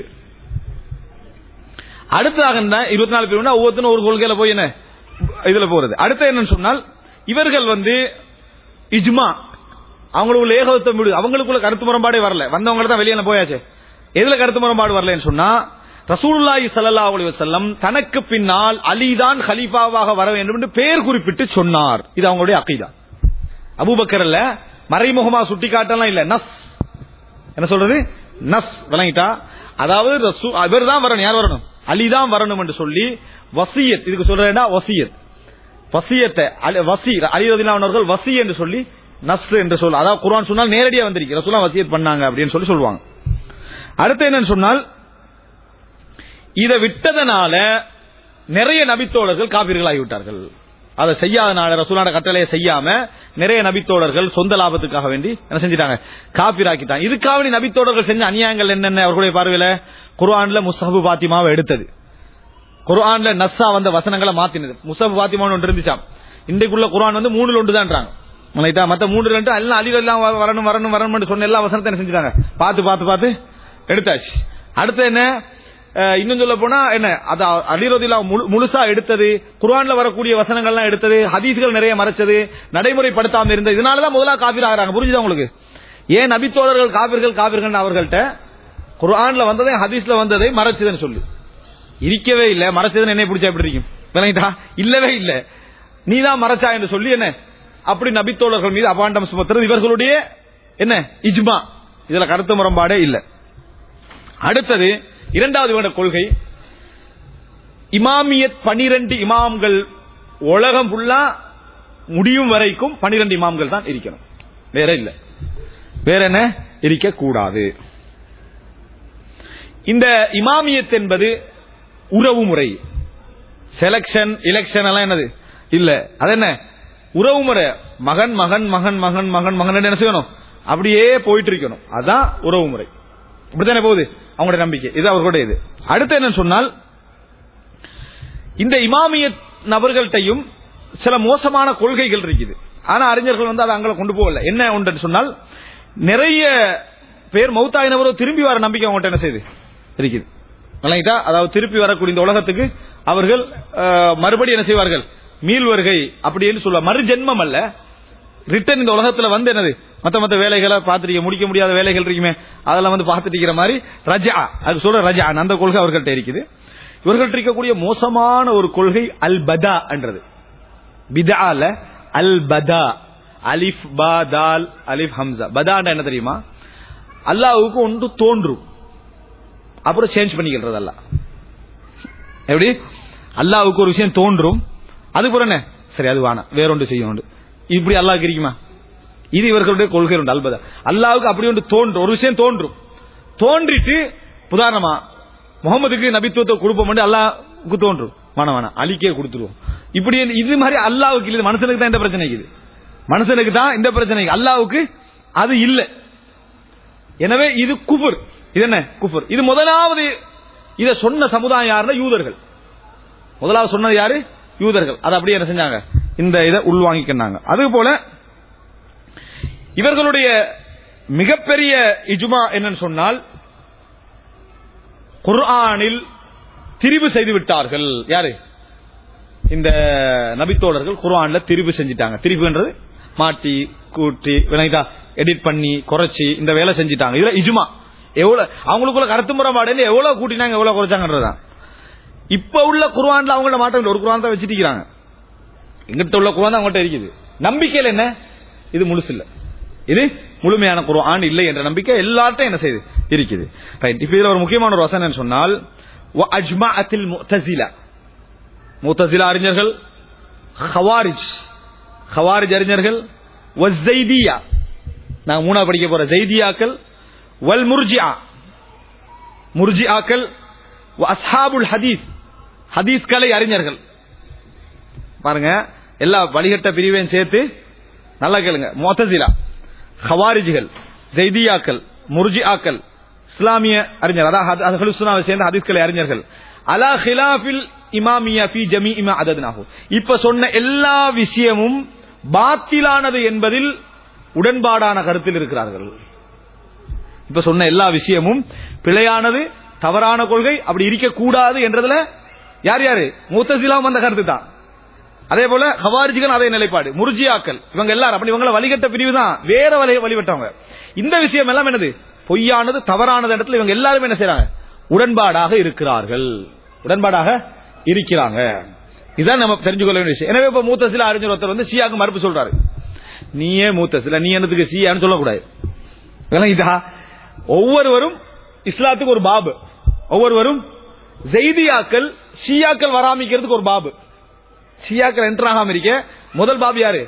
அடுத்ததாக என்ன இருபத்தி நாலு பிரிவுனா ஒவ்வொருத்தரும் ஒரு கொள்கையில போய் என்ன இதுல போறது அடுத்து என்னன்னு சொன்னால் இவர்கள் வந்து இஜ்மா அவங்களுக்குள்ள ஏகத்துவம் விடு அவங்களுக்குள்ள கருத்து முரண்பாடே வரல வந்தவங்க தான் வெளியே போயாச்சு எதுல கருத்து முரண்பாடு வரலன்னு சொன்னா ரசூலுல்லாஹி ஸல்லல்லாஹு அலைஹி வஸல்லம் தனக்கு பின்னால் அலிதான் கலீஃபாவாக வர வேண்டும் என்று பெயர் குறிப்பிட்டு சொன்னார் இது அவங்களுடைய அக்கீதா அபூபக்கர் அல்ல மறைமுகமா சுட்டி காட்டலாம் இல்ல நஸ் என்ன சொல்றது நஸ் விளங்கிட்டா அதாவது ரசூ இவர் தான் வரணும் யார் வரணும் அலி தான் வரணும் என்று சொல்லி வசியத் இதுக்கு சொல்றேன்னா வசியத் வசியத்தை அலி- வசி அலி ரதிலானவர்கள் வசி என்று சொல்லி நஸ் என்று சொல்ல அதாவது குர்ஆன் சொன்னால் நேரடியா வந்திருக்கு ரசூலா வசியத் பண்ணாங்க அப்படின்னு சொல்லி சொல்லுவாங்க அடுத்து என்னன்னு சொன்னால் இதை விட்டதனால நிறைய நபித்தோழர்கள் காப்பீர்களாகி விட்டார்கள் அதை செய்யாதனால ரசூலான கட்டளையை செய்யாம நிறைய நபித்தோழர்கள் சொந்த லாபத்துக்காக வேண்டி என்ன செஞ்சிட்டாங்க காப்பீராக்கிட்டாங்க இதுக்காக வேண்டி நபித்தோழர்கள் செஞ்ச அநியாயங்கள் என்னென்ன அவர்களுடைய பார்வையில குர்ஆன்ல முஸ்ஹபு பாத்திமாவை எடுத்தது குர்ஆன்ல நஸ்ஸா வந்த வசனங்களை மாத்தினது முஸ்ஹபு பாத்திமான்னு ஒன்று இருந்துச்சாம் இன்றைக்குள்ள குர்ஆன் வந்து மூணுல ஒன்று தான்றாங்க ரைட்டா மத்த மூணு ரெண்டு எல்லாம் அழிவு எல்லாம் வ- வரணும் வரணும் வரணும்னு சொன்ன எல்லா வசனத்தை என்ன செஞ்சுட்டாங்க பார்த்து பார்த்து பார்த்து எடுத்தாச்சு அடுத்து என்ன அஹ், இன்னும் சொல்ல போனா என்ன அது அலிரோதிலா முழுசா எடுத்தது குர்ஆன்ல வரக்கூடிய வசனங்கள்லாம் எடுத்தது ஹதீஸ்கள் நிறைய மறைச்சது நடைமுறைப்படுத்தாம இருந்தது இதனாலதான் முதலா காபீர் ஆகிறாங்க புரிஞ்சுதா உங்களுக்கு ஏன் நபித்தோழர்கள் காபிர்கள் காபிர்கள் அவர்கள்ட்ட குர்ஆன்ல வந்ததை ஹதீஸ்ல வந்ததை மறைச்சதுன்னு சொல்லு இருக்கவே இல்ல மறைச்சதுன்னு என்ன பிடிச்சா எப்படி இருக்கும் விளங்கிட்டா இல்லவே இல்ல நீ தான் மறைச்சா என்று சொல்லி என்ன அப்படி நபித்தோழர்கள் மீது அபாண்டம் சுமத்துறது இவர்களுடைய என்ன இஜ்மா இதுல கருத்து முரண்பாடே இல்ல அடுத்தது இரண்டாவது இவருடைய கொள்கை இமாமியத் பனிரெண்டு இமாம்கள் உலகம் ஃபுல்லா முடியும் வரைக்கும் பனிரெண்டு இமாம்கள் தான் இருக்கணும் வேற இல்ல வேற என்ன இருக்க கூடாது இந்த இமாமியத் என்பது உறவு முறை செலக்ஷன் எலெக்ஷன் எல்லாம் என்னது இல்ல அது என்ன உறவு முறை மகன் மகன் மகன் மகன் மகன் மகன் என்ன செய்யணும் அப்படியே போயிட்டு இருக்கணும் அதான் உறவு முறை இப்படித்தானே போகுது அவங்களுடைய நம்பிக்கை இது அவர்களுடைய இது அடுத்து என்ன சொன்னால் இந்த இமாமியத் நபர்கள்ட்டையும் சில மோசமான கொள்கைகள் இருக்குது ஆனா அறிஞர்கள் வந்து அதை அங்கே கொண்டு போகல என்ன ஒன்று சொன்னால் நிறைய பேர் மௌத்தாயினவரோ திரும்பி வர நம்பிக்கை அவங்கள்ட்ட என்ன செய்யுது இருக்குது விளங்கிட்டா அதாவது திருப்பி வரக்கூடிய இந்த உலகத்துக்கு அவர்கள் அஹ், மறுபடியும் என்ன செய்வார்கள் மீள் வருகை அப்படின்னு சொல்லுவா மறுஜென்மம் அல்ல ரிட்டர்ன் இந்த உலகத்துல வந்து என்னது மத்த மத்த வேலைகளை பார்த்துட்டு முடிக்க முடியாத வேலைகள் இருக்குமே அதெல்லாம் வந்து பார்த்துட்டு இருக்கிற மாதிரி ரஜா அது சொல்ற ரஜா அந்த கொள்கை அவர்கள்ட்ட இருக்குது இவர்கள்ட்ட இருக்கக்கூடிய மோசமான ஒரு கொள்கை அல் பதா என்றது பிதால அல் பதா அலிஃப் பா தால் அலிஃப் ஹம்சா பதாண்டா என்ன தெரியுமா அல்லாஹ்வுக்கு ஒன்று தோன்றும் அப்புறம் சேஞ்ச் பண்ணிக்கிறது அல்லாஹ் எப்படி அல்லாஹ்வுக்கு ஒரு விஷயம் தோன்றும் அதுக்கப்புறம் என்ன சரி அது வேணாம் வேற ஒன்று செய்யும் இப்படி அல்லாஹ்க்கு இருக்குமா இது இவர்களுடைய கொள்கை உண்டு அல்பதா அல்லாஹ்வுக்கு அப்படி ஒன்று தோன்றும் ஒரு விஷயம் தோன்றும் தோன்றிட்டு உதாரணமா முகமதுக்கு நபித்துவத்தை கொடுப்போம் அல்லாஹ்வுக்கு தோன்றும் வேணாம் வேணாம் அலிக்கே கொடுத்துருவோம் இப்படி இது மாதிரி அல்லாஹ்வுக்கு இல்லை மனுஷனுக்கு தான் இந்த பிரச்சனை இருக்குது மனுஷனுக்கு தான் இந்த பிரச்சனை அல்லாஹ்வுக்கு அது இல்லை எனவே இது குஃபர் இது என்ன குஃபர் இது முதலாவது இத சொன்ன சமுதாயம் யாருன்னா யூதர்கள் முதலாவது சொன்னது யாரு யூதர்கள் அதை அப்படியே என்ன செஞ்சாங்க இந்த இதை உள்வாங்கிக்கினாங்க அதே போல இவர்களுடைய மிகப்பெரிய இஜுமா என்னன்னு சொன்னால் குர்ஆனில் திரிவு செய்து விட்டார்கள் யாரு இந்த நபித்தோழர்கள் குர்ஆன்ல திரிவு செஞ்சிட்டாங்க திரிவுன்றது மாட்டி கூட்டி வினைதா எடிட் பண்ணி குறைச்சி இந்த வேலை செஞ்சிட்டாங்க இதுல இஜுமா எவ்வளவு அவங்களுக்குள்ள கருத்து முறைப்பாடு எவ்வளவு கூட்டினாங்க எவ்வளவு குறைச்சாங்கன்றதுதான் இப்ப உள்ள குர்ஆன்ல அவங்களோட மாற்றம் இல்லை. ஒரு குர்ஆன் தான் வச்சிட்டு இருக்கிறாங்க எங்கிட்ட உள்ள குர்ஆன் தான் அவங்கள்ட்ட இருக்குது நம்பிக்கையில் என்ன இது முழுசு இல்ல இது முழுமையான குர்ஆன் இல்லை என்ற நம்பிக்கை எல்லார்ட்டும் என்ன செய்யுது இருக்குது ரைட் இப்ப இதுல ஒரு முக்கியமான ஒரு வசனம் என்னன்னு சொன்னால் அஜ்மாஅத்தில் முத்தசிலா முத்தசிலா அறிஞர்கள் ஹவாரிஜ் ஹவாரிஜ் அறிஞர்கள் வஸ்ஸைதியா நான் மூணாவது படிக்க போற ஜெய்தியாக்கள் வல் முர்ஜியா முர்ஜியாக்கள் வ அஸ்ஹாபுல் ஹதீஸ் ஹதீஸ் கலை அறிஞர்கள் பாருங்க எல்லா வழிகட்ட பிரிவையும் சேர்த்து நல்லா கேளுங்க மொத்தசிலா ஹவாரிஜிகள் ஜெய்தியாக்கள் முர்ஜியாக்கள் இஸ்லாமிய அறிஞர் அதாவது அஹ்லுசுன்னாவை சேர்ந்த ஹதீஸ் கலை அறிஞர்கள் அலா ஹிலாஃபில் இமாமியா ஃபி ஜமீ இமா அதத்னாஹு இப்ப சொன்ன எல்லா விஷயமும் பாத்திலானது என்பதில் உடன்பாடான கருத்தில் இருக்கிறார்கள் இப்ப சொன்ன எல்லா விஷயமும் பிழையானது தவறான கொள்கை அப்படி இருக்கக்கூடாது என்றதுல யார் யாரு மூத்தசிலாம் வந்த கருத்து தான் அதே போல ஹவாரிஜிகள் அதே நிலைப்பாடு முர்ஜியாக்கள் இவங்க எல்லாரும் அப்படி இவங்கள வழிகட்ட பிரிவு தான் வேற வழி வழிபட்டவங்க இந்த விஷயம் எல்லாம் என்னது பொய்யானது தவறானது இடத்துல இவங்க எல்லாரும் என்ன செய்றாங்க உடன்பாடாக இருக்கிறார்கள் உடன்பாடாக இருக்கிறாங்க இதான் நம்ம தெரிஞ்சுக்கொள்ள வேண்டிய விஷயம் எனவே இப்ப மூத்த சில அறிஞர் ஒருத்தர் வந்து ஷியாக்கு மறுப்பு சொல்றாரு நீயே மூத்த சில நீ என்னத்துக்கு ஷியான்னு சொல்லக்கூடாது விளங்கிட்டா ஒவ்வொருவரும் இஸ்லாத்துக்கு ஒரு பாபு ஒவ்வொருவரும் ஜெய்தியாக்கள் ஷியாக்கள் வராமிக்கிறதுக்கு ஒரு பாபு ஷியாக்கள் என்டர் ஆகாம இருக்க முதல் பாபு யாரு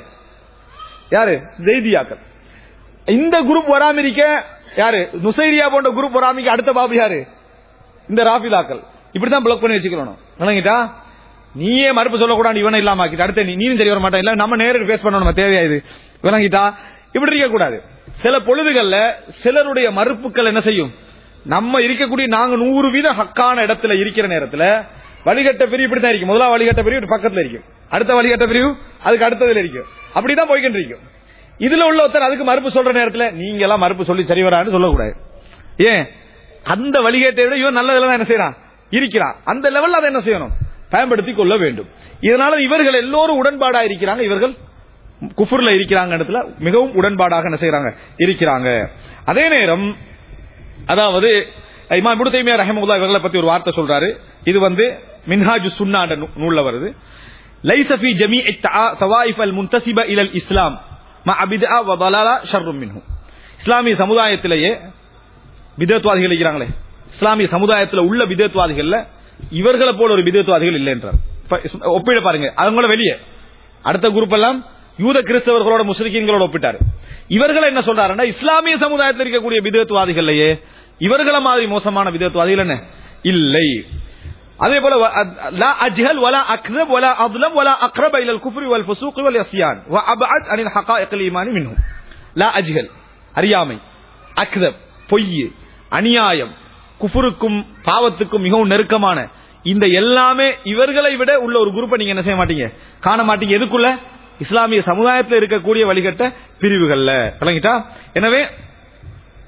யாரு ஜெய்தியாக்கள் இந்த குரூப் வராம இருக்க யாரு நுசைரியா போன்ற குரூப் வராமிக்க அடுத்த பாபு யாரு இந்த ராஃபிதாக்கள் இப்படிதான் பிளாக் பண்ணி வச்சுக்கணும் விளங்கிட்டா நீயே மறுப்பு சொல்லக்கூடாது இவனை இல்லாம ஆக்கிட்டு அடுத்த நீ நீனும் சரி வர மாட்டேன் இல்ல நம்ம நேரில் ஃபேஸ் பண்ணணும் நம்ம தேவையா இது விளங்கிட்டா இப்படி இருக்க கூடாது சில பொழுதுகள்ல சிலருடைய மறுப்புகள் என்ன செய்யும் நம்ம இருக்கக்கூடிய நாங்க நூறு வீத ஹக்கான இடத்துல இருக்கிற நேரத்துல வழிகட்ட பிரிவு இப்படித்தான் இருக்கும் முதலாவது வழிகட்ட பிரிவு இது பக்கத்துல இருக்கும் அடுத்த வழிகட்ட பிரிவு அதுக்கு அடுத்ததுல இருக்கும் அப்படிதான் போய்கிட்டு இருக்கும் இதுல உள்ள ஒருத்தர் அதுக்கு மறுப்பு சொல்ற நேரத்துல நீங்க எல்லாம் மறுப்பு சொல்லி சரி வரான்னு சொல்லக்கூடாது ஏன் அந்த வழிகேட்டை விட இவன் நல்ல தான் என்ன செய்யறான் இருக்கிறான் அந்த லெவல்ல அதை என்ன செய்யணும் பயன்படுத்திக் கொள்ள வேண்டும் இதனால இவர்கள் எல்லோரும் உடன்பாடா இருக்கிறாங்க இவர்கள் குஃபுர்ல இருக்கிறாங்க இடத்துல மிகவும் உடன்பாடாக என்ன செய்யறாங்க இருக்கிறாங்க அதே நேரம் அதாவது இமாம் இப்னு தைமியா ரஹிமஹுல்லாஹ் இவர்களை பத்தி ஒரு வார்த்தை சொல்றாரு இது வந்து மின்ஹாஜு சுன்னா என்ற நூ- நூல்ல வருது லைஸ ஃபீ ஜமீஇ தவாயிஃப் அல் முன்தசிப இலல் இஸ்லாம் ம அபிதா வ தலாலா ஷர்ரும் மின்ஹு இஸ்லாமிய சமுதாயத்திலேயே பிதத்வாதிகள் இருக்கிறாங்களே இஸ்லாமிய சமுதாயத்தில் உள்ள பிதத்வாதிகள்ல இவர்களை போல ஒரு பிதத்வாதிகள் இல்லை என்றார் இப்ப இஸ்- ஒப்பிட பாருங்க அவங்கள வெளியே அடுத்த குரூப் எல்லாம் யூத கிறிஸ்தவர்களோட முஸ்லிம்களோட ஒப்பிட்டாரு இவர்கள் என்ன சொல்றாருன்னா இஸ்லாமிய சமுதாயத்தில் இருக்கக்கூடிய பிதத்வாதிகள்லயே இவர்களை மாதிரி மோசமான பிதத்வாதிகள் என்ன இல்லை அதே போல வ- அத்- லா அஜ்ஹல் வலா அக்ரப் வலா அظلم ولا اقرب الى الكفر والفسوق والعصيان وابعد عن الحقائق الايمان منهم லா அஜ்ஹல் அறியாமை அக்தப் பொய் அநியாயம் குஃபுருக்கும் பாவத்துக்கும் மிகவும் நெருக்கமான இந்த எல்லாமே இவர்களை விட உள்ள ஒரு குரூப்பை நீங்க என்ன செய்ய மாட்டீங்க காண மாட்டீங்க எதுக்குள்ள இஸ்லாமிய சமுதாயத்தில் இருக்கக்கூடிய வழிகட்ட பிரிவுகள்ல விளங்கிட்டா எனவே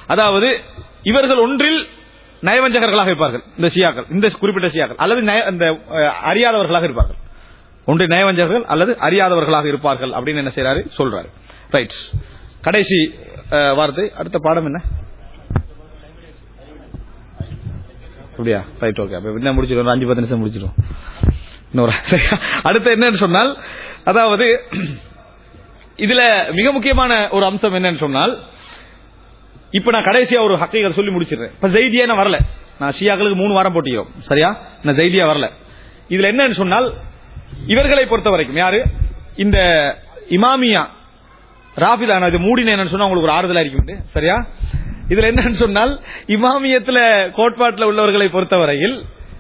அதாவது இவர்கள் ஒன்றில் நயவஞ்சகர்களாக இருப்பார்கள் இந்த ஷியாக்கள் இந்த குறிப்பிட்ட ஷியாக்கள் அல்லது நய- இந்த அஹ், அறியாதவர்களாக இருப்பார்கள் ஒன்று நயவஞ்சகர்கள் அல்லது அறியாதவர்களாக இருப்பார்கள் அப்படின்னு என்ன செய்யறாரு சொல்றாரு ரைட் கடைசி அஹ், வார்த்தை அடுத்த பாடம் என்ன அப்படியா ரைட் ஓகே அப்ப என்ன முடிச்சிடும் அஞ்சு பத்து நிமிஷம் முடிச்சிடும் இன்னொரு அடுத்து என்னன்னு சொன்னால் அதாவது இதுல மிக முக்கியமான ஒரு அம்சம் என்னன்னு சொன்னால் இப்ப நான் கடைசியா ஒரு ஹக்கீகர் சொல்லி முடிச்சிடுறேன் இப்ப ஜெய்தியா நான் வரல நான் ஷியாக்களுக்கு மூணு வாரம் போட்டிக்கிறோம் சரியா நான் ஜெய்தியா வரல இதுல என்னன்னு சொன்னால் இவர்களை பொறுத்த வரைக்கும் யாரு இந்த இமாமியா ராபிதா நான் இது மூடினேன்னு சொன்னா உங்களுக்கு ஒரு ஆறுதலா இருக்கும் சரியா இதுல என்னன்னு சொன்னால் இமாமியத்துல கோட்பாட்டுல உள்ளவர்களை பொறுத்தவரையில்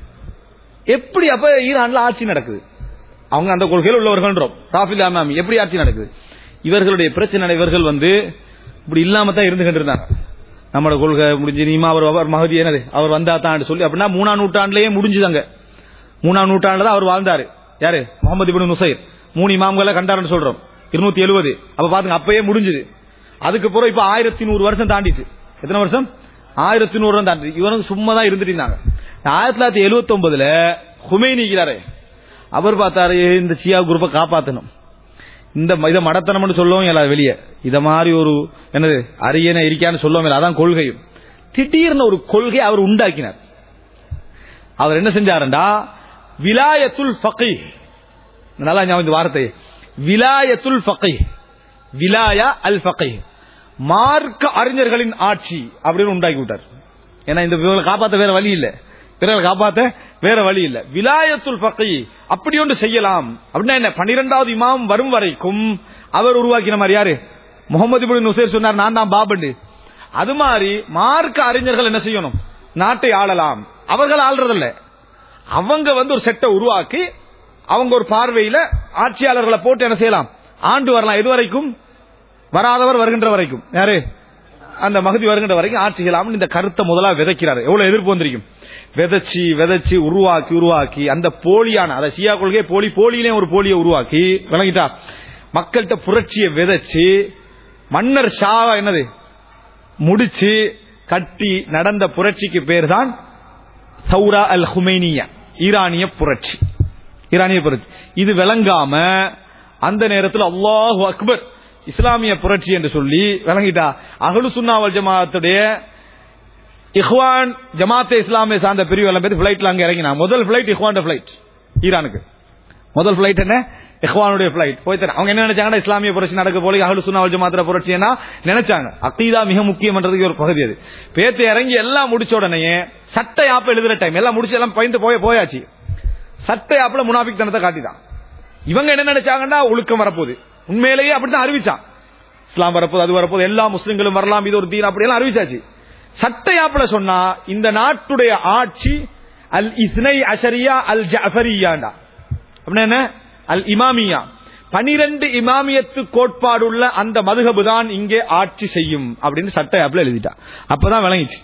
எப்படி அப்ப ஈரான்ல ஆட்சி நடக்குது அவங்க அந்த கொள்கையில் உள்ளவர்கள்ன்றோம் ராஃபில் அமாமி எப்படி ஆட்சி நடக்குது இவர்களுடைய பிரச்சனை இவர்கள் வந்து இப்படி இல்லாம தான் இருந்து இருந்தாங்க நம்மளோட கொள்கை முடிஞ்சு நீமா அவர் அவர் மகதி என்னது அவர் வந்தா தான் சொல்லி அப்படின்னா மூணாம் நூற்றாண்டுலயே முடிஞ்சுதாங்க மூணாம் நூற்றாண்டுல தான் அவர் வாழ்ந்தாரு யாரு முகமது இப்னு நுசைர் மூணு இமாம்களை கண்டாருன்னு சொல்றோம் இருநூத்தி எழுபது அப்ப பாத்துங்க அப்பயே முடிஞ்சது அதுக்கு பிறகு இப்ப ஆயிரத்தி நூறு வருஷம் தாண்டிச்சு எத்தனை வருஷம் ஆயிரத்தி நூறு வருஷம் தாண்டி இவனுக்கு சும்மா தான் இருந்துட்டு இருந்தாங்க ஆயிரத்தி தொள்ளாயிரத்தி எழுபத்தி ஒன்பதுல ஹுமைனிக்கிறாரே அவர் பார்த்தாரு இந்த சியா குரூப்பை காப்பாத்தணும் இந்த இதை மடத்தனம்னு சொல்லவும் இயலாது வெளியே இத மாதிரி ஒரு என்னது அரியணை இருக்கான்னு சொல்லவும் இல்லை அதான் கொள்கையும் திடீர்னு ஒரு கொள்கை அவர் உண்டாக்கினார் அவர் என்ன செஞ்சாருண்டா விலாயத்துல் ஃபகி நல்லா ஞாபகம் இந்த வார்த்தை விலாயத்துல் ஃபகி விலாயா அல் ஃபகி மார்க்க அறிஞர்களின் ஆட்சி அப்படின்னு உண்டாக்கி விட்டார் ஏன்னா இந்த இவங்களை காப்பாத்த வேற வழி இல்ல பிறரை காப்பாத்த வேற வழி இல்ல விலாயத்துல் ஃபகி அப்படி ஒன்று செய்யலாம் அப்படின்னா என்ன பன்னிரெண்டாவது இமாம் வரும் வரைக்கும் அவர் உருவாக்கின மாதிரி யாரு முகமது இப்னு நுசைர் சொன்னார் நான் தான் பாபண்டு அது மாதிரி மார்க்க அறிஞர்கள் என்ன செய்யணும் நாட்டை ஆளலாம் அவர்கள் ஆள்றதில்ல அவங்க வந்து ஒரு செட்டை உருவாக்கி அவங்க ஒரு பார்வையில ஆட்சியாளர்களை போட்டு என்ன செய்யலாம் ஆண்டு வரலாம் எது வரைக்கும் வராதவர் வருகின்ற வரைக்கும் யாரு அந்த மகதி வருகின்ற வரைக்கும் ஆட்சி செய்யலாம்னு இந்த கருத்தை முதலா விதைக்கிறாரு எவ்வளவு எதிர்ப்பு வந்திருக்கும் விதைச்சு விதைச்சு உருவாக்கி உருவாக்கி அந்த போலியான அதை சியா கொள்கை போலி போலியிலே ஒரு போலியை உருவாக்கி விளங்கிட்டா மக்கள்கிட்ட புரட்சியை விதைச்சு மன்னர் ஷா என்னது முடிச்சு கட்டி நடந்த புரட்சிக்கு பேர் தான் சௌரா அல் ஹுமைனியா ஈரானிய புரட்சி ஈரானிய புரட்சி இது விளங்காம அந்த நேரத்தில் அல்லாஹு அக்பர் இஸ்லாமிய புரட்சி என்று சொல்லி விளங்கிட்டா அகலு சுன்னாவல் ஜமாத்துடைய இஹ்வான் ஜமாத்தே இஸ்லாமிய சார்ந்த பிரிவு எல்லாம் பேர் பிளைட்ல அங்க இறங்கினாங்க முதல் பிளைட் இஹ்வான் பிளைட் ஈரானுக்கு முதல் பிளைட் என்ன இஹ்வானுடைய பிளைட் போய் தரேன் அவங்க என்ன நினைச்சாங்கன்னா இஸ்லாமிய புரட்சி நடக்க போல அகலு சுன்னாவல் ஜமாத்திர புரட்சினா நினைச்சாங்க அக்கீதா மிக முக்கியம்ன்றதுக்கு ஒரு பகுதி அது பேத்து இறங்கி எல்லாம் முடிச்ச உடனே சட்டை ஆப்ப எழுதுற டைம் எல்லாம் முடிச்சு எல்லாம் பயந்து போய் போயாச்சு சட்டை ஆப்பல முனாபிக் தனத்தை காட்டிதான் இவங்க என்ன நினைச்சாங்கன்னா ஒழுக்கம் வரப்போகுது உண்மையிலேயே அப்படித்தான் அறிவிச்சான் இஸ்லாம் வரப்போது அது வரப்போது எல்லா முஸ்லிம்களும் வரலாம் இது ஒரு தீன் அப்படி எல்லாம் அறிவிச்சாச்சு சட்டையாப்புல சொன்னா இந்த நாட்டுடைய ஆட்சி அல் இஸ்னை அஷரியா அல் ஜஃபரியாண்டா அப்படின்னா என்ன அல் இமாமியா பனிரெண்டு இமாமியத்து கோட்பாடுள்ள அந்த மதுகபு தான் இங்கே ஆட்சி செய்யும் அப்படின்னு சட்டையாப்புல எழுதிட்டா அப்பதான் விளங்கிச்சு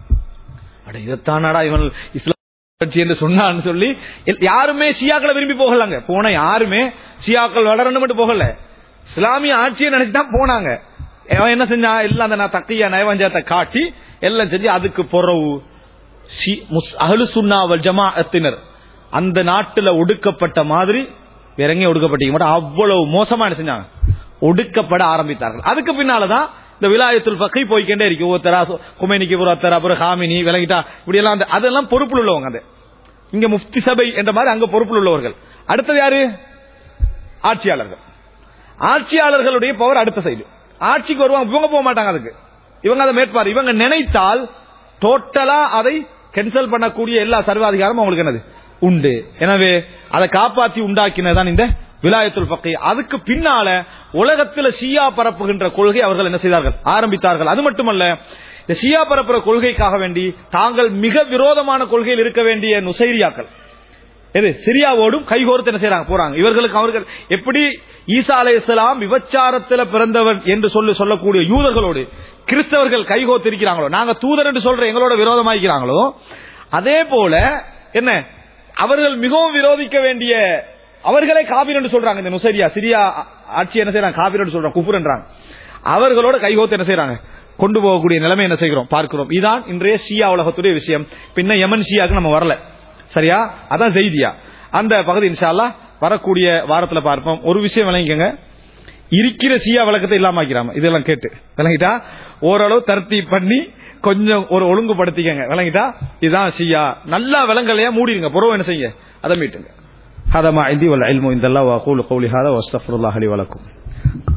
அட இதைத்தானாடா இவன் இஸ்லாம் கட்சி என்று சொன்னான்னு சொல்லி எல்- யாருமே ஷியாக்களை விரும்பி போகலங்க போன யாருமே ஷியாக்கள் வளரணும் மட்டும் போகல இஸ்லாமிய ஆட்சியை நினைச்சுதான் போனாங்க அவன் என்ன செஞ்சான் எல்லாம் அந்த நான் தக்கிய நயவஞ்சத்தை காட்டி எல்லாம் செஞ்சு அதுக்கு பொறவு ஷி- முஸ்- அஹ்லு சுன்னா வல் ஜமாஅத்தினர் அந்த நாட்டுல ஒடுக்கப்பட்ட மாதிரி வேற எங்கேயும் ஒடுக்கப்பட்டீங்க மாட்டோம் அவ்வளவு மோசமா என்ன செஞ்சாங்க ஒடுக்கப்பட ஆரம்பித்தார்கள் அதுக்கு பின்னாலதான் இந்த விலாயத்துல் பக்கை போய்க்கிட்டே இருக்கு ஒருத்தரா குமைனிக்கு ஒருத்தர் அப்புறம் ஹாமினி விளங்கிட்டா இப்படி எல்லாம் அந்த- அதெல்லாம் பொறுப்புல உள்ளவங்க அது இங்க முஃப்தி சபை என்ற மாதிரி அங்க பொறுப்புல உள்ளவர்கள் அடுத்தது யாரு ஆட்சியாளர்கள் ஆட்சியாளர்களுடைய பவர் அடுத்த சைடு ஆட்சிக்கு வருவாங்க இவங்க போக மாட்டாங்க அதுக்கு இவங்க அதை மேற்பார் இவங்க நினைத்தால் டோட்டலா அதை கேன்சல் பண்ணக்கூடிய எல்லா சர்வாதிகாரமும் அவங்களுக்கு என்னது உண்டு எனவே அதை காப்பாற்றி உண்டாக்கினதான் இந்த விலாயத்துல் பக்கை அதுக்கு பின்னால உலகத்தில் ஷியா பரப்புகின்ற கொள்கை அவர்கள் என்ன செய்தார்கள் ஆரம்பித்தார்கள் அது மட்டுமல்ல இந்த ஷியா பரப்புற கொள்கைக்காக வேண்டி தாங்கள் மிக விரோதமான கொள்கையில் இருக்க வேண்டிய நுசைரியாக்கள் எது சிரியாவோடும் கைகோர்த்து என்ன செய்யறாங்க போறாங்க இவர்களுக்கு அவர்கள் எப்படி ஈசா அலைஹிஸ்ஸலாம் விபச்சாரத்துல பிறந்தவர் என்று சொல்லி சொல்லக்கூடிய யூதர்களோடு கிறிஸ்தவர்கள் கைகோர்த்து இருக்கிறாங்களோ நாங்க தூதர் என்று சொல்ற எங்களோட விரோதமாக்கிறாங்களோ அதே போல என்ன அவர்கள் மிகவும் விரோதிக்க வேண்டிய அவர்களே காபீர் என்று சொல்றாங்க இந்த நுசரியா சிரியா ஆட்சி என்ன செய்யறாங்க காபீர் என்று சொல்றாங்க குஃபுர்ன்றாங்க அவர்களோட கைகோத்து என்ன செய்யறாங்க கொண்டு போகக்கூடிய நிலைமை என்ன செய்கிறோம் பார்க்கிறோம் இதான் இன்றைய ஷியா உலகத்துடைய விஷயம் பின்ன யமன் ஷியாக்கு நம்ம வரல சரியா அதான் செய்தியா அந்த பகுதி இன்ஷா அல்லாஹ் வரக்கூடிய வாரத்துல பார்ப்போம் ஒரு விஷயம் விளங்கிக்கங்க இருக்கிற ஷியா வழக்கத்தை இல்லாம ஆக்கிறாம இதெல்லாம் கேட்டு விளங்கிட்டா ஓரளவு தர்த்தி பண்ணி கொஞ்சம் ஒரு ஒழுங்குபடுத்திக்கங்க விளங்கிட்டா இதுதான் ஷியா நல்லா விளங்கலையா மூடிடுங்க புறவு என்ன செய்யுங்க அதை மீட்டுங்க هذا ما عندي والعلم عند الله واقول قولي هذا واستغفر الله لي ولكم